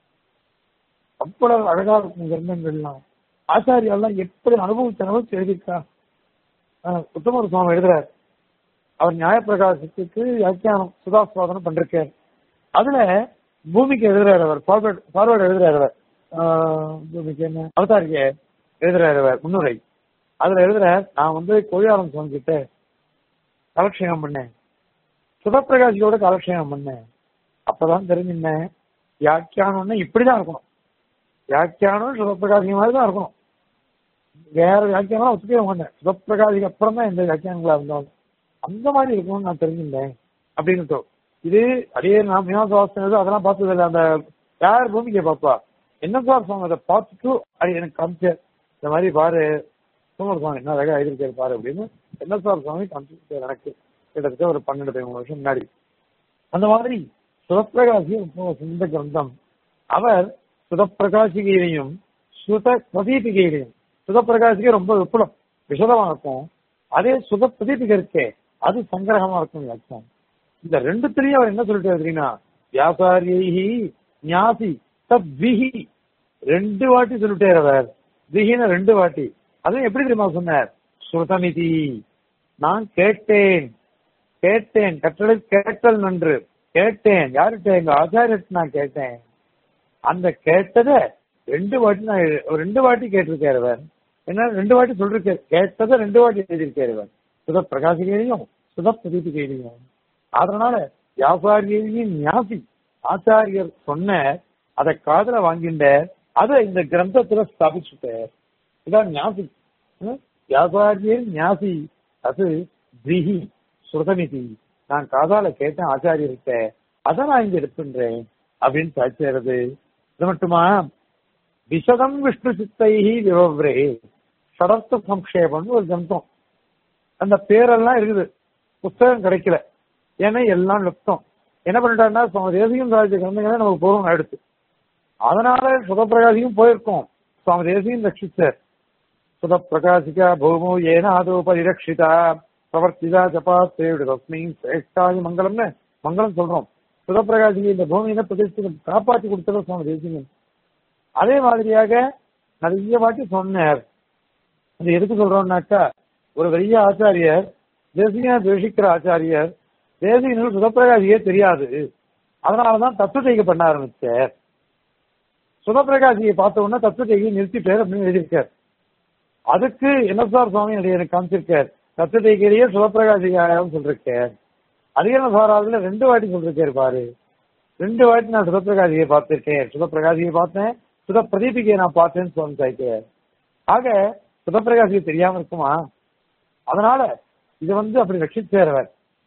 அவ்வளவு அழகா இருக்கும் கிரந்தங்கள்லாம் ஆச்சாரியெல்லாம் எப்படி அனுபவிச்ச அனுபவிச்சு எழுதியிருக்கா உத்தமர் சுவாமி எழுதுறார் அவர் நியாயப்பிரகாசத்துக்கு வியாக்கியானம் சுதாஸ்வாதனம் பண்றார் அதுல பூமிக்கு எழுதுறாரு அவர் ஃபார்வர்ட் ஃபார்வர்டு எழுதுறாரு அவர் பூமிக்கு என்ன அவதாரிக்க எழுதுறாரு அவர் முன்னுரை அதுல எழுதுறார் நான் வந்து கோழியாரம் சுவாமி கிட்ட கலக்ஷேகம் பண்ணேன் சுதப்பிரகாசியோட கலக்ஷேகம் பண்ணேன் அப்பதான் தெரிஞ்சுன்னேன் வியாக்கியானம்னா இப்படிதான் இருக்கணும் வியாக்கியானம் சுதப்பிரகாசி மாதிரி தான் இருக்கணும் வேற வியாக்கியானம் ஒத்துக்கவே மாட்டேன் சிவப்பிரகாசிக்கு அப்புறம் தான் இந்த வியாக்கியானங்களா இருந்தாலும் அந்த மாதிரி இருக்கணும்னு நான் தெரிஞ்சுட்டேன் அப்படின்னு இது அதே நான் மீனாசாஸ்திரம் அதெல்லாம் பார்த்தது இல்லை அந்த யார் பூமிக்கை பாப்பா என்ன சார் சுவாமி அதை பார்த்துட்டு அது எனக்கு காமிச்சார் இந்த மாதிரி பாரு சுமர் சுவாமி என்ன அழகா எழுதிருக்காரு பாரு அப்படின்னு என்ன சார் சுவாமி காமிச்சு எனக்கு கிட்டத்தட்ட ஒரு பன்னெண்டு பதிமூணு வருஷம் முன்னாடி அந்த மாதிரி சுதப்பிரகாசி இந்த கிரந்தம் அவர் சுதப்பிரகாசிகையிலையும் சுத பிரதீபிகையிலையும் சுதப்பிரகாசிகை ரொம்ப விப்புலம் விஷதமா இருக்கும் அதே சுத பிரதீபிகை இருக்கே அது சங்கிரகமா இருக்கும் வியாக்கியானம் இந்த ரெண்டுத்திலையும் அவர் என்ன சொல்லிட்டு அப்படின்னா வியாபாரியி ஞாசி தத்விஹி ரெண்டு வாட்டி சொல்லிட்டார் அவர் திஹின ரெண்டு வாட்டி அதுவும் எப்படி தெரியுமா சொன்னார் ஸ்ருதமிதி நான் கேட்டேன் கேட்டேன் கட்டளை கேட்டல் நன்று கேட்டேன் யார்கிட்ட எங்க ஆச்சாரியர்கிட்ட நான் கேட்டேன் அந்த கேட்டதை ரெண்டு வாட்டி நான் எழு- ரெண்டு வாட்டி கேட்டிருக்காரு அவர் என்ன ரெண்டு வாட்டி சொல்லிருக்காரு கேட்டதை ரெண்டு வாட்டி எழுதியிருக்காரு அவர் சுத பிரகாசிகையிலையும் சுத பிரதீபிகையிலையும் அதனால வியாபாரியையும் ஞாசி ஆச்சாரியர் சொன்ன அதை காதுல வாங்கிண்ட அதை இந்த கிரந்தத்துல ஸ்தாபிச்சுட்டார் இதான் ஞாசி ம்? வியாபாரியர் ஞாசி அது திஹி சுரதமிதி நான் காதால கேட்டேன் ஆச்சாரியர்கிட்ட அதை நான் இங்க எடுத்துன்றேன் அப்படின்னு சாட்சியறது இது மட்டுமா விஷதம் விஷ்ணு சித்தைஹி விவவ்ரே சடர்த்த சம்ஷேபம்னு ஒரு கிரந்தம் அந்த பேரெல்லாம் இருக்குது புஸ்தகம் கிடைக்கல ஏன்னா எல்லாம் லுப்தம் என்ன பண்ணிட்டாருன்னா சுவாமி தேசியம் சாதிச்ச கிரந்தங்களே நமக்கு பூர்வம் ஆயிடுச்சு அதனால சுதப்பிரகாசியும் போயிருக்கோம் சுவாமி தேசியம் ரட்சிச்சார் சுதப்பிரகாசிகா பூமோ ஏன ஆதோ பரிரட்சிதா பிரவர்த்திதா ஜபாத்தேவிட தஸ்மை சிரேஷ்டாதி மங்களம்னு மங்களம் சொல்றோம் சுதப்பிரகாசிகை இந்த பூமியில பிரதிஷ்டை காப்பாற்றி கொடுத்தது சுவாமி தேசியம் அதே மாதிரியாக நிறைய வாட்டி சொன்னார் அது எதுக்கு சொல்றோம்னாக்கா ஒரு பெரிய ஆச்சாரியர் தேசிய துவேஷிக்கிற ஆச்சாரியர் தேசியனுக்கு சுதப்பிரகாசியே தெரியாது அதனாலதான் தத்துவத்தைக்கு பண்ண ஆரம்பிச்சார் சுதப்பிரகாசியை பார்த்த உடனே தத்துவத்தையை நிறுத்திட்டார் அப்படின்னு எழுதியிருக்கார் அதுக்கு என்ன சார் சுவாமி அதை எனக்கு காமிச்சிருக்கார் தத்துவத்தைக்கிலேயே சுதப்பிரகாசிகாரம் சொல்லிருக்கார் அதிகரண சாராதுல ரெண்டு வாட்டி சொல்லிருக்காரு பாரு ரெண்டு வாட்டி நான் சுதப்பிரகாசியை பார்த்திருக்கேன் சுதப்பிரகாசியை பார்த்தேன் சுத பிரதீபிகையை நான் பார்த்தேன்னு சுவாமி சாய்க்கிறார் ஆக சுதப்பிரகாசியை தெரியாம இருக்குமா அதனால இது வந்து அப்படி ரட்சிச்சேரவர்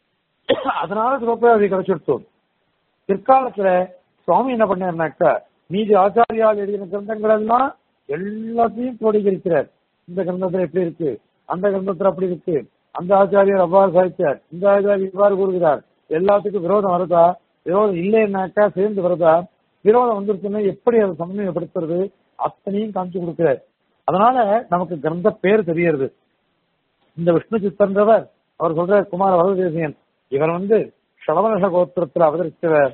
அதனால சிவப்பிரகாசி கிடைச்சிருத்தோம் பிற்காலத்துல சுவாமி என்ன பண்ணாருனாக்கா மீதி ஆச்சாரியால் எழுதின கிரந்தங்கள் எல்லாம் எல்லாத்தையும் கோடிக்கிறார் இந்த கிரந்தத்துல எப்படி இருக்கு அந்த கிரந்தத்துல அப்படி இருக்கு அந்த ஆச்சாரியர் அவ்வாறு சாதித்தார் இந்த ஆச்சாரியர் இவ்வாறு கூறுகிறார் எல்லாத்துக்கும் விரோதம் வருதா விரோதம் இல்லைன்னாக்கா சேர்ந்து வருதா விரோதம் வந்துருச்சுன்னா எப்படி அதை சமன்வயப்படுத்துறது அத்தனையும் காமிச்சு கொடுக்கிறார் அதனால நமக்கு கிரந்த பேர் தெரியறது இந்த விஷ்ணு சித்தன்றவர் அவர் சொல்ற குமார வரதேசியன் இவர் வந்து ஷடவனஷ கோத்திரத்தில் அவதரித்தவர்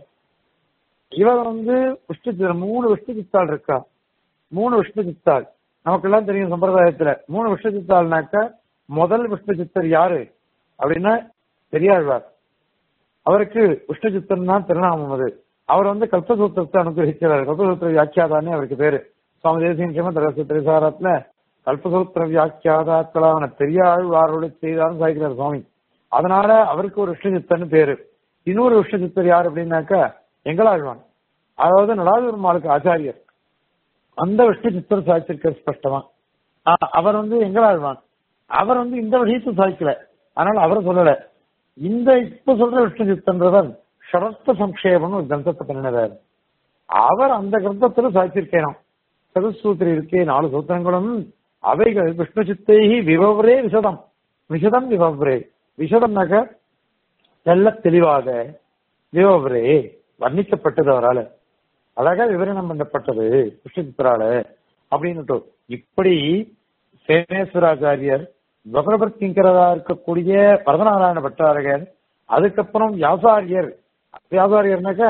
இவர் வந்து விஷ்ணு சித்தர் மூணு விஷ்ணு சித்தாள் இருக்கா மூணு விஷ்ணு சித்தாள் நமக்கெல்லாம் தெரியும் சம்பிரதாயத்துல மூணு விஷ்ணு சித்தாள்னாக்க முதல் விஷ்ணு சித்தர் யாரு அப்படின்னா பெரியாழ்வார் அவருக்கு விஷ்ணு சித்தன் தான் திருநாமம் அது அவர் வந்து கல்பசூத்திரத்தை அனுகிரகிக்கிறார் கல்பசூத்திர வியாக்கியாதானே அவருக்கு பேரு சுவாமி தேசியம் சிமந்த திரிசாரத்துல கல்பசூத்திர வியாக்கியாதாக்களான பெரியாழ்வாரோட செய்தாலும் சாய்க்கிறார் சுவாமி அதனால அவருக்கு ஒரு விஷ்ணு சித்தன் பேரு இன்னொரு விஷ்ணு சித்தர் யார் அப்படின்னாக்கா எங்களாழ்வான் அதாவது நடாதூர்மாளுக்கு ஆச்சாரியர் அந்த விஷ்ணு சித்தர் சாய்ச்சிருக்கார் ஸ்பஷ்டமா ஆ, அவர் வந்து எங்களாழ்வான் அவர் வந்து இந்த விஷயத்தை சாய்க்கல அதனால அவரை சொல்லல இந்த இப்ப சொல்ற விஷ்ணு சித்தன்றவர் ஷரத்த சம்ஷேபம்னு ஒரு கிரந்தத்தை பண்ணினவர் அவர் அந்த கிரந்தத்துல சாய்ச்சிருக்கேனாம் சதுசூத்திரி இருக்கே நாலு சூத்திரங்களும் அவைகள் விஷ்ணு சித்தைகி விவரே விசதம் விசதம் விவரே விசதம்னாக்க நல்ல தெளிவாக விவரே வர்ணிக்கப்பட்டது அவரால அழகா விவரணம் பண்ணப்பட்டது விஷ்ணு சித்தரால அப்படின்னுட்டு இப்படி சேனேஸ்வராச்சாரியர் பகவத்கிங்கரதா இருக்கக்கூடிய வரதநாராயண பட்டாரகர் அதுக்கப்புறம் வியாசாரியர் வியாசாரியர்னாக்கா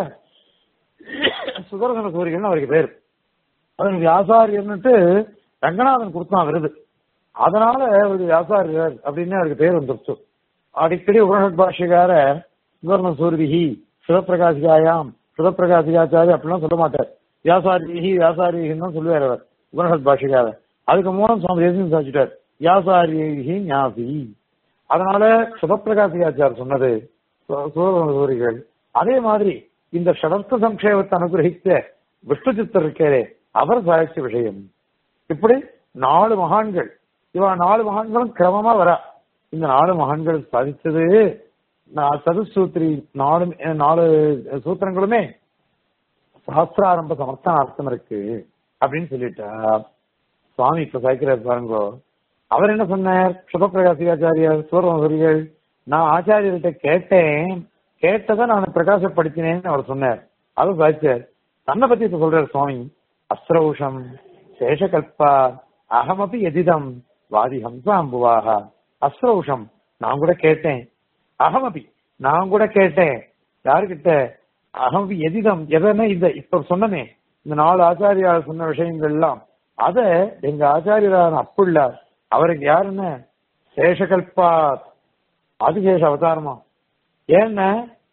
சுதர்சன சூரியன் அவருக்கு பேர் அவருக்கு வியாசாரியர்னுட்டு ரங்கநாதன் கொடுத்தான் விருது அதனால ஒரு வியாசாரியர் அப்படின்னு அவருக்கு பேர் வந்துருச்சு அடிக்கடி உபனிஷத் பாஷைக்கார சுவர்ண சூர்விஹி சிவபிரகாசிகாயாம் சிவபிரகாசிகாச்சாரி அப்படிலாம் சொல்ல மாட்டார் வியாசாரிஹி வியாசாரிகின்னு தான் சொல்லுவார் அவர் உபனிஷத் பாஷைக்கார அதுக்கு மூலம் சுவாமி தேசியம் சாதிச்சிட்டார் வியாசாரிஹி ஞாசி அதனால சிவபிரகாசிகாச்சார் சொன்னது சு- சுவர்ண சூரிகள் அதே மாதிரி இந்த ஷடர்த்த சம்ஷேபத்தை அனுகிரகித்த விஷ்ணு சித்தர் இருக்காரே அவர் சாட்சி விஷயம் இப்படி நாலு மகான்கள் இவ நாலு மகான்களும் கிரமமா வரா இந்த நாலு மகான்கள் சாதிச்சது நா- சதுசூத்திரி நாலு நாலு சூத்திரங்களுமே சாஸ்திராரம்ப சமர்த்தனார்த்தம் இருக்கு அப்படின்னு சொல்லிட்டா சுவாமி இப்ப சாய்க்கிறார் பாருங்க அவர் என்ன சொன்னார் சுபபிரகாசிகாச்சாரியார் சூரமகுரிகள் நான் ஆச்சாரியர்கிட்ட கேட்டேன் கேட்டதை நான் பிரகாசப்படுத்தினேன்னு அவர் சொன்னார் அது சாய்ச்சார் தன்னை பத்தி இப்ப சொல்றார் சுவாமி அஸ்ரௌஷம் சேஷகல்பா அகமபி எதிதம் வாதி ஹம்சாம்புவாக அஸ்ரௌஷம் நான் கூட கேட்டேன் அகமபி நான் கூட கேட்டேன் யாருக்கிட்ட அகமபி எதிதம் எதனா இந்த இப்ப சொன்னனே இந்த நாலு ஆச்சாரியார் சொன்ன விஷயங்கள் எல்லாம் அத எங்க ஆச்சாரியரான அப்புள்ளார் அவருக்கு யாருன்னு சேஷகல்பா ஆதிசேஷ அவதாரமா ஏன்னா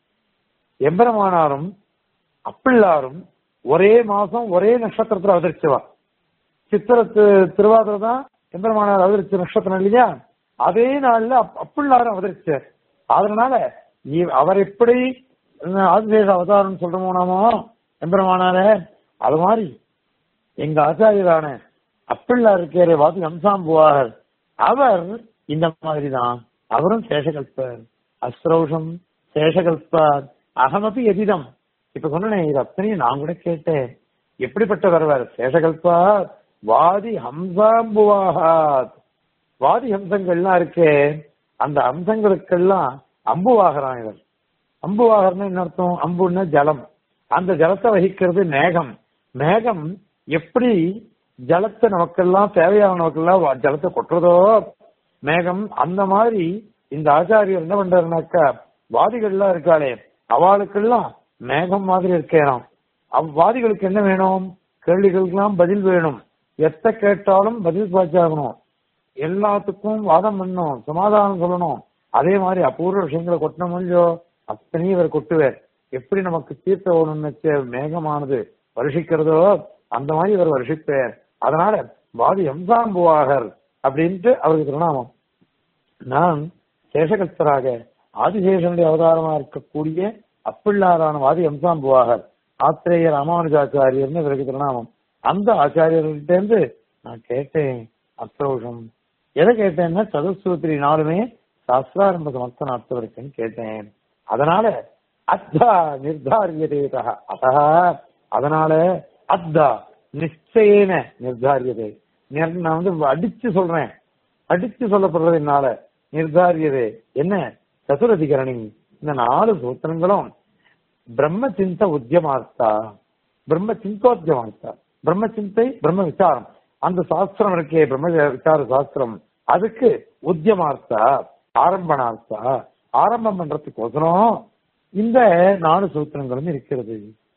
எம்பெருமானாரும் அப்பிள்ளாரும் ஒரே மாசம் ஒரே நட்சத்திரத்துல அவதரிச்சவா சித்திரத்து திருவாதிரை தான் எம்பெருமானார் அவதரிச்ச நட்சத்திரம் இல்லையா அதே நாள்ல அப்- அப்பிள்ளாரும் அவதரிச்சார் அதனால இ- அவர் எப்படி அஹ், ஆதிசேஷ அவதாரம் சொல்றோமோ நாமோ எம்பெருமானார அது மாதிரி எங்க ஆச்சாரியரான அப்பிள்ளார் இருக்கிற வாதி ஹம்சாம்புவார் அவர் இந்த மாதிரி தான் அவரும் சேஷகல்பர் அஸ்ரௌஷம் சேஷகல்பர் அகமபி எதிதம் இப்ப சொன்னேன் இது அத்தனையும் நான் கூட கேட்டேன் எப்படிப்பட்டவர் அவர் சேஷகல்பார் வாதி ஹம்சாம்புவாகாத் வாதி ஹம்சங்கள்லாம் இருக்கே அந்த ஹம்சங்களுக்கெல்லாம் அம்புவாகிறான் இவர் அம்புவாகர்னு என்ன அர்த்தம் அம்புன்னா ஜலம் அந்த ஜலத்தை வகிக்கிறது மேகம் மேகம் எப்படி ஜலத்தை நமக்கெல்லாம் தேவையான நமக்கெல்லாம் வ- ஜலத்தை கொட்டுறதோ மேகம் அந்த மாதிரி இந்த ஆச்சாரியர் என்ன பண்றாருனாக்கா வாதிகள்லாம் இருக்காளே அவளுக்கெல்லாம் மேகம் மாதிரி இருக்கேனாம் அவ்வாதிகளுக்கு என்ன வேணும் கேள்விகளுக்கெல்லாம் பதில் வேணும் எத்த கேட்டாலும் பதில் பாய்ச்சாகணும் எல்லாத்துக்கும் வாதம் பண்ணணும் சமாதானம் சொல்லணும் அதே மாதிரி அபூர்வ விஷயங்களை கொட்டணும் இல்லையோ அத்தனையும் இவர் கொட்டுவார் எப்படி நமக்கு தீர்த்த ஒண்ணு மேகமானது வருஷிக்கிறதோ அந்த மாதிரி இவர் வருஷிப்பார் அதனால வாதி எம்சாம்புவாகர் அப்படின்ட்டு அவருக்கு திருநாமம் நான் சேஷகஸ்தராக ஆதிசேஷனுடைய அவதாரமா இருக்கக்கூடிய அப்பிள்ளாரான வாதி எம்சாம்புவாகர் ஆத்திரேய ராமானுஜாச்சாரியர்னு இவருக்கு திருநாமம் அந்த ஆச்சாரியர்கிட்ட இருந்து நான் கேட்டேன் அப்ரோஷம் எதை கேட்டேன்னா சதுசூத்திரி நாளுமே சாஸ்திராரம்ப சமர்த்தனார்த்தம் இருக்குன்னு கேட்டேன் அதனால அத்தா நிர்தாரியதேதா அத்தா அதனால அத்தா நிச்சயேன நிர்தாரியதே நிர்- நான் வந்து அடிச்சு சொல்றேன் அடிச்சு சொல்லப்படுறது என்னால நிர்தாரியதே என்ன சதுரதிகரணி இந்த நாலு சூத்திரங்களும் பிரம்ம சிந்த உத்தியமார்த்தா பிரம்ம சிந்தோத்தியமார்த்தா பிரம்ம சிந்தை பிரம்ம விசாரம் அந்த சாஸ்திரம் இருக்கே பிரம்ம விசார சாஸ்திரம் அதுக்கு உத்தியமார்த்தா ஆரம்பணார்த்தா ஆரம்பம் பண்றதுக்கோசரம் இந்த நாலு சூத்திரங்களும் இருக்கிறது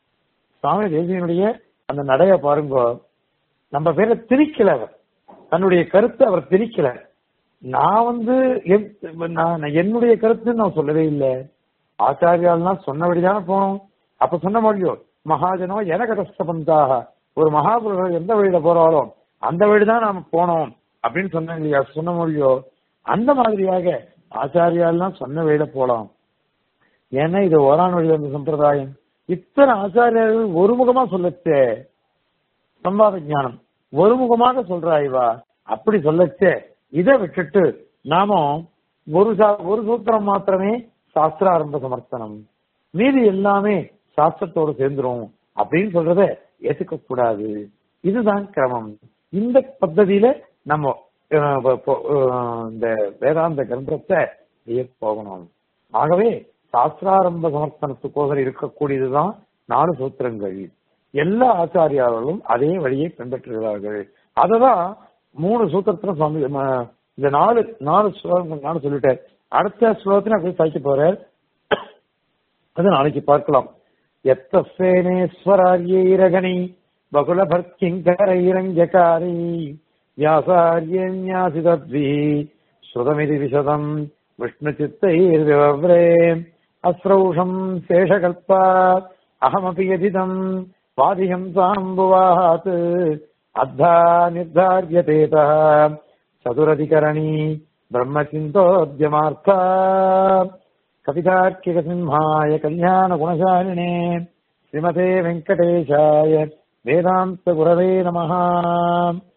சுவாமி தேசியனுடைய அந்த நடைய பாருங்க நம்ம பேரை திரிக்கல அவர் தன்னுடைய கருத்தை அவர் திரிக்கல நான் வந்து என்- நான் என்னுடைய கருத்து நான் சொல்லவே இல்லை ஆச்சாரியாலாம் சொன்னபடிதானே போனோம் அப்ப சொன்ன முடியும் மகாஜனோ எனகதஸ்தபந்தாக ஒரு மகாபுருஷர் எந்த வழியில போறாரோ அந்த வழிதான் நாம போனோம் அப்படின்னு சொன்னாங்க இல்லையா சொன்ன முடியும் அந்த மாதிரியாக ஆச்சாரியாலாம் சொன்ன வழியில போலாம் ஏன்னா இது ஓரான் வழி வந்த சம்பிரதாயம் இத்தனை ஆச்சாரியர்கள் ஒருமுகமா சொல்லச்சே சம்பாத ஞானம் ஒருமுகமாக சொல்றா இவா அப்படி சொல்லச்சே இதை விட்டுட்டு நாம ஒரு சா- ஒரு சூத்திரம் மாத்திரமே சாஸ்திராரம்ப சமர்த்தனம் மீதி எல்லாமே சாஸ்திரத்தோட சேர்ந்துரும் அப்படின்னு சொல்றத ஏத்துக்க கூடாது இதுதான் கிரமம் இந்த பద్ధதியில நம்ம அஹ், ப- ப- அஹ், இந்த வேதாந்த கிரந்தத்தை வெளியே போகணும் ஆகவே சாஸ்திராரம்ப சமர்ப்பணத்துக்கோசரம் இருக்கக்கூடியதுதான் நாலு சூத்திரங்கள் எல்லா ஆச்சாரியார்களும் அதே வழியை பின்பற்றுகிறார்கள் அததான் மூணு சூத்திரத்துல சுவாமி ம, இந்த நாலு நாலு ஸ்லோகங்கள் நாலு சொல்லிட்டார் அடுத்த ஸ்லோகத்துல அப்படியே சாய்க்க போறார் அது நாளைக்கு பார்க்கலாம் எத்தசேனேஸ்வராரியைரகணி பகுலபர்க்கிங்கரைரஞ்சகாரி வியாசாரியன்யாசிதத்வி ஸ்ருதமிதி விசதம் விஷ்ணுச்சித்தைர்விவவ்ரே அஸ்ரௌஷம் சேஷகல்பா அகமபி யதிதம் வாதிகம் சாம்புவாத் அத்தா நிர்தாரியதேதः சதுரதிகரணி பிரம்மச்சிந்தோத்யமார்த்தா कवितार्किकसिंहाय कल्याणगुणशालिने श्रीमते वेङ्कटेशाय वेदान्तगुरवे नमः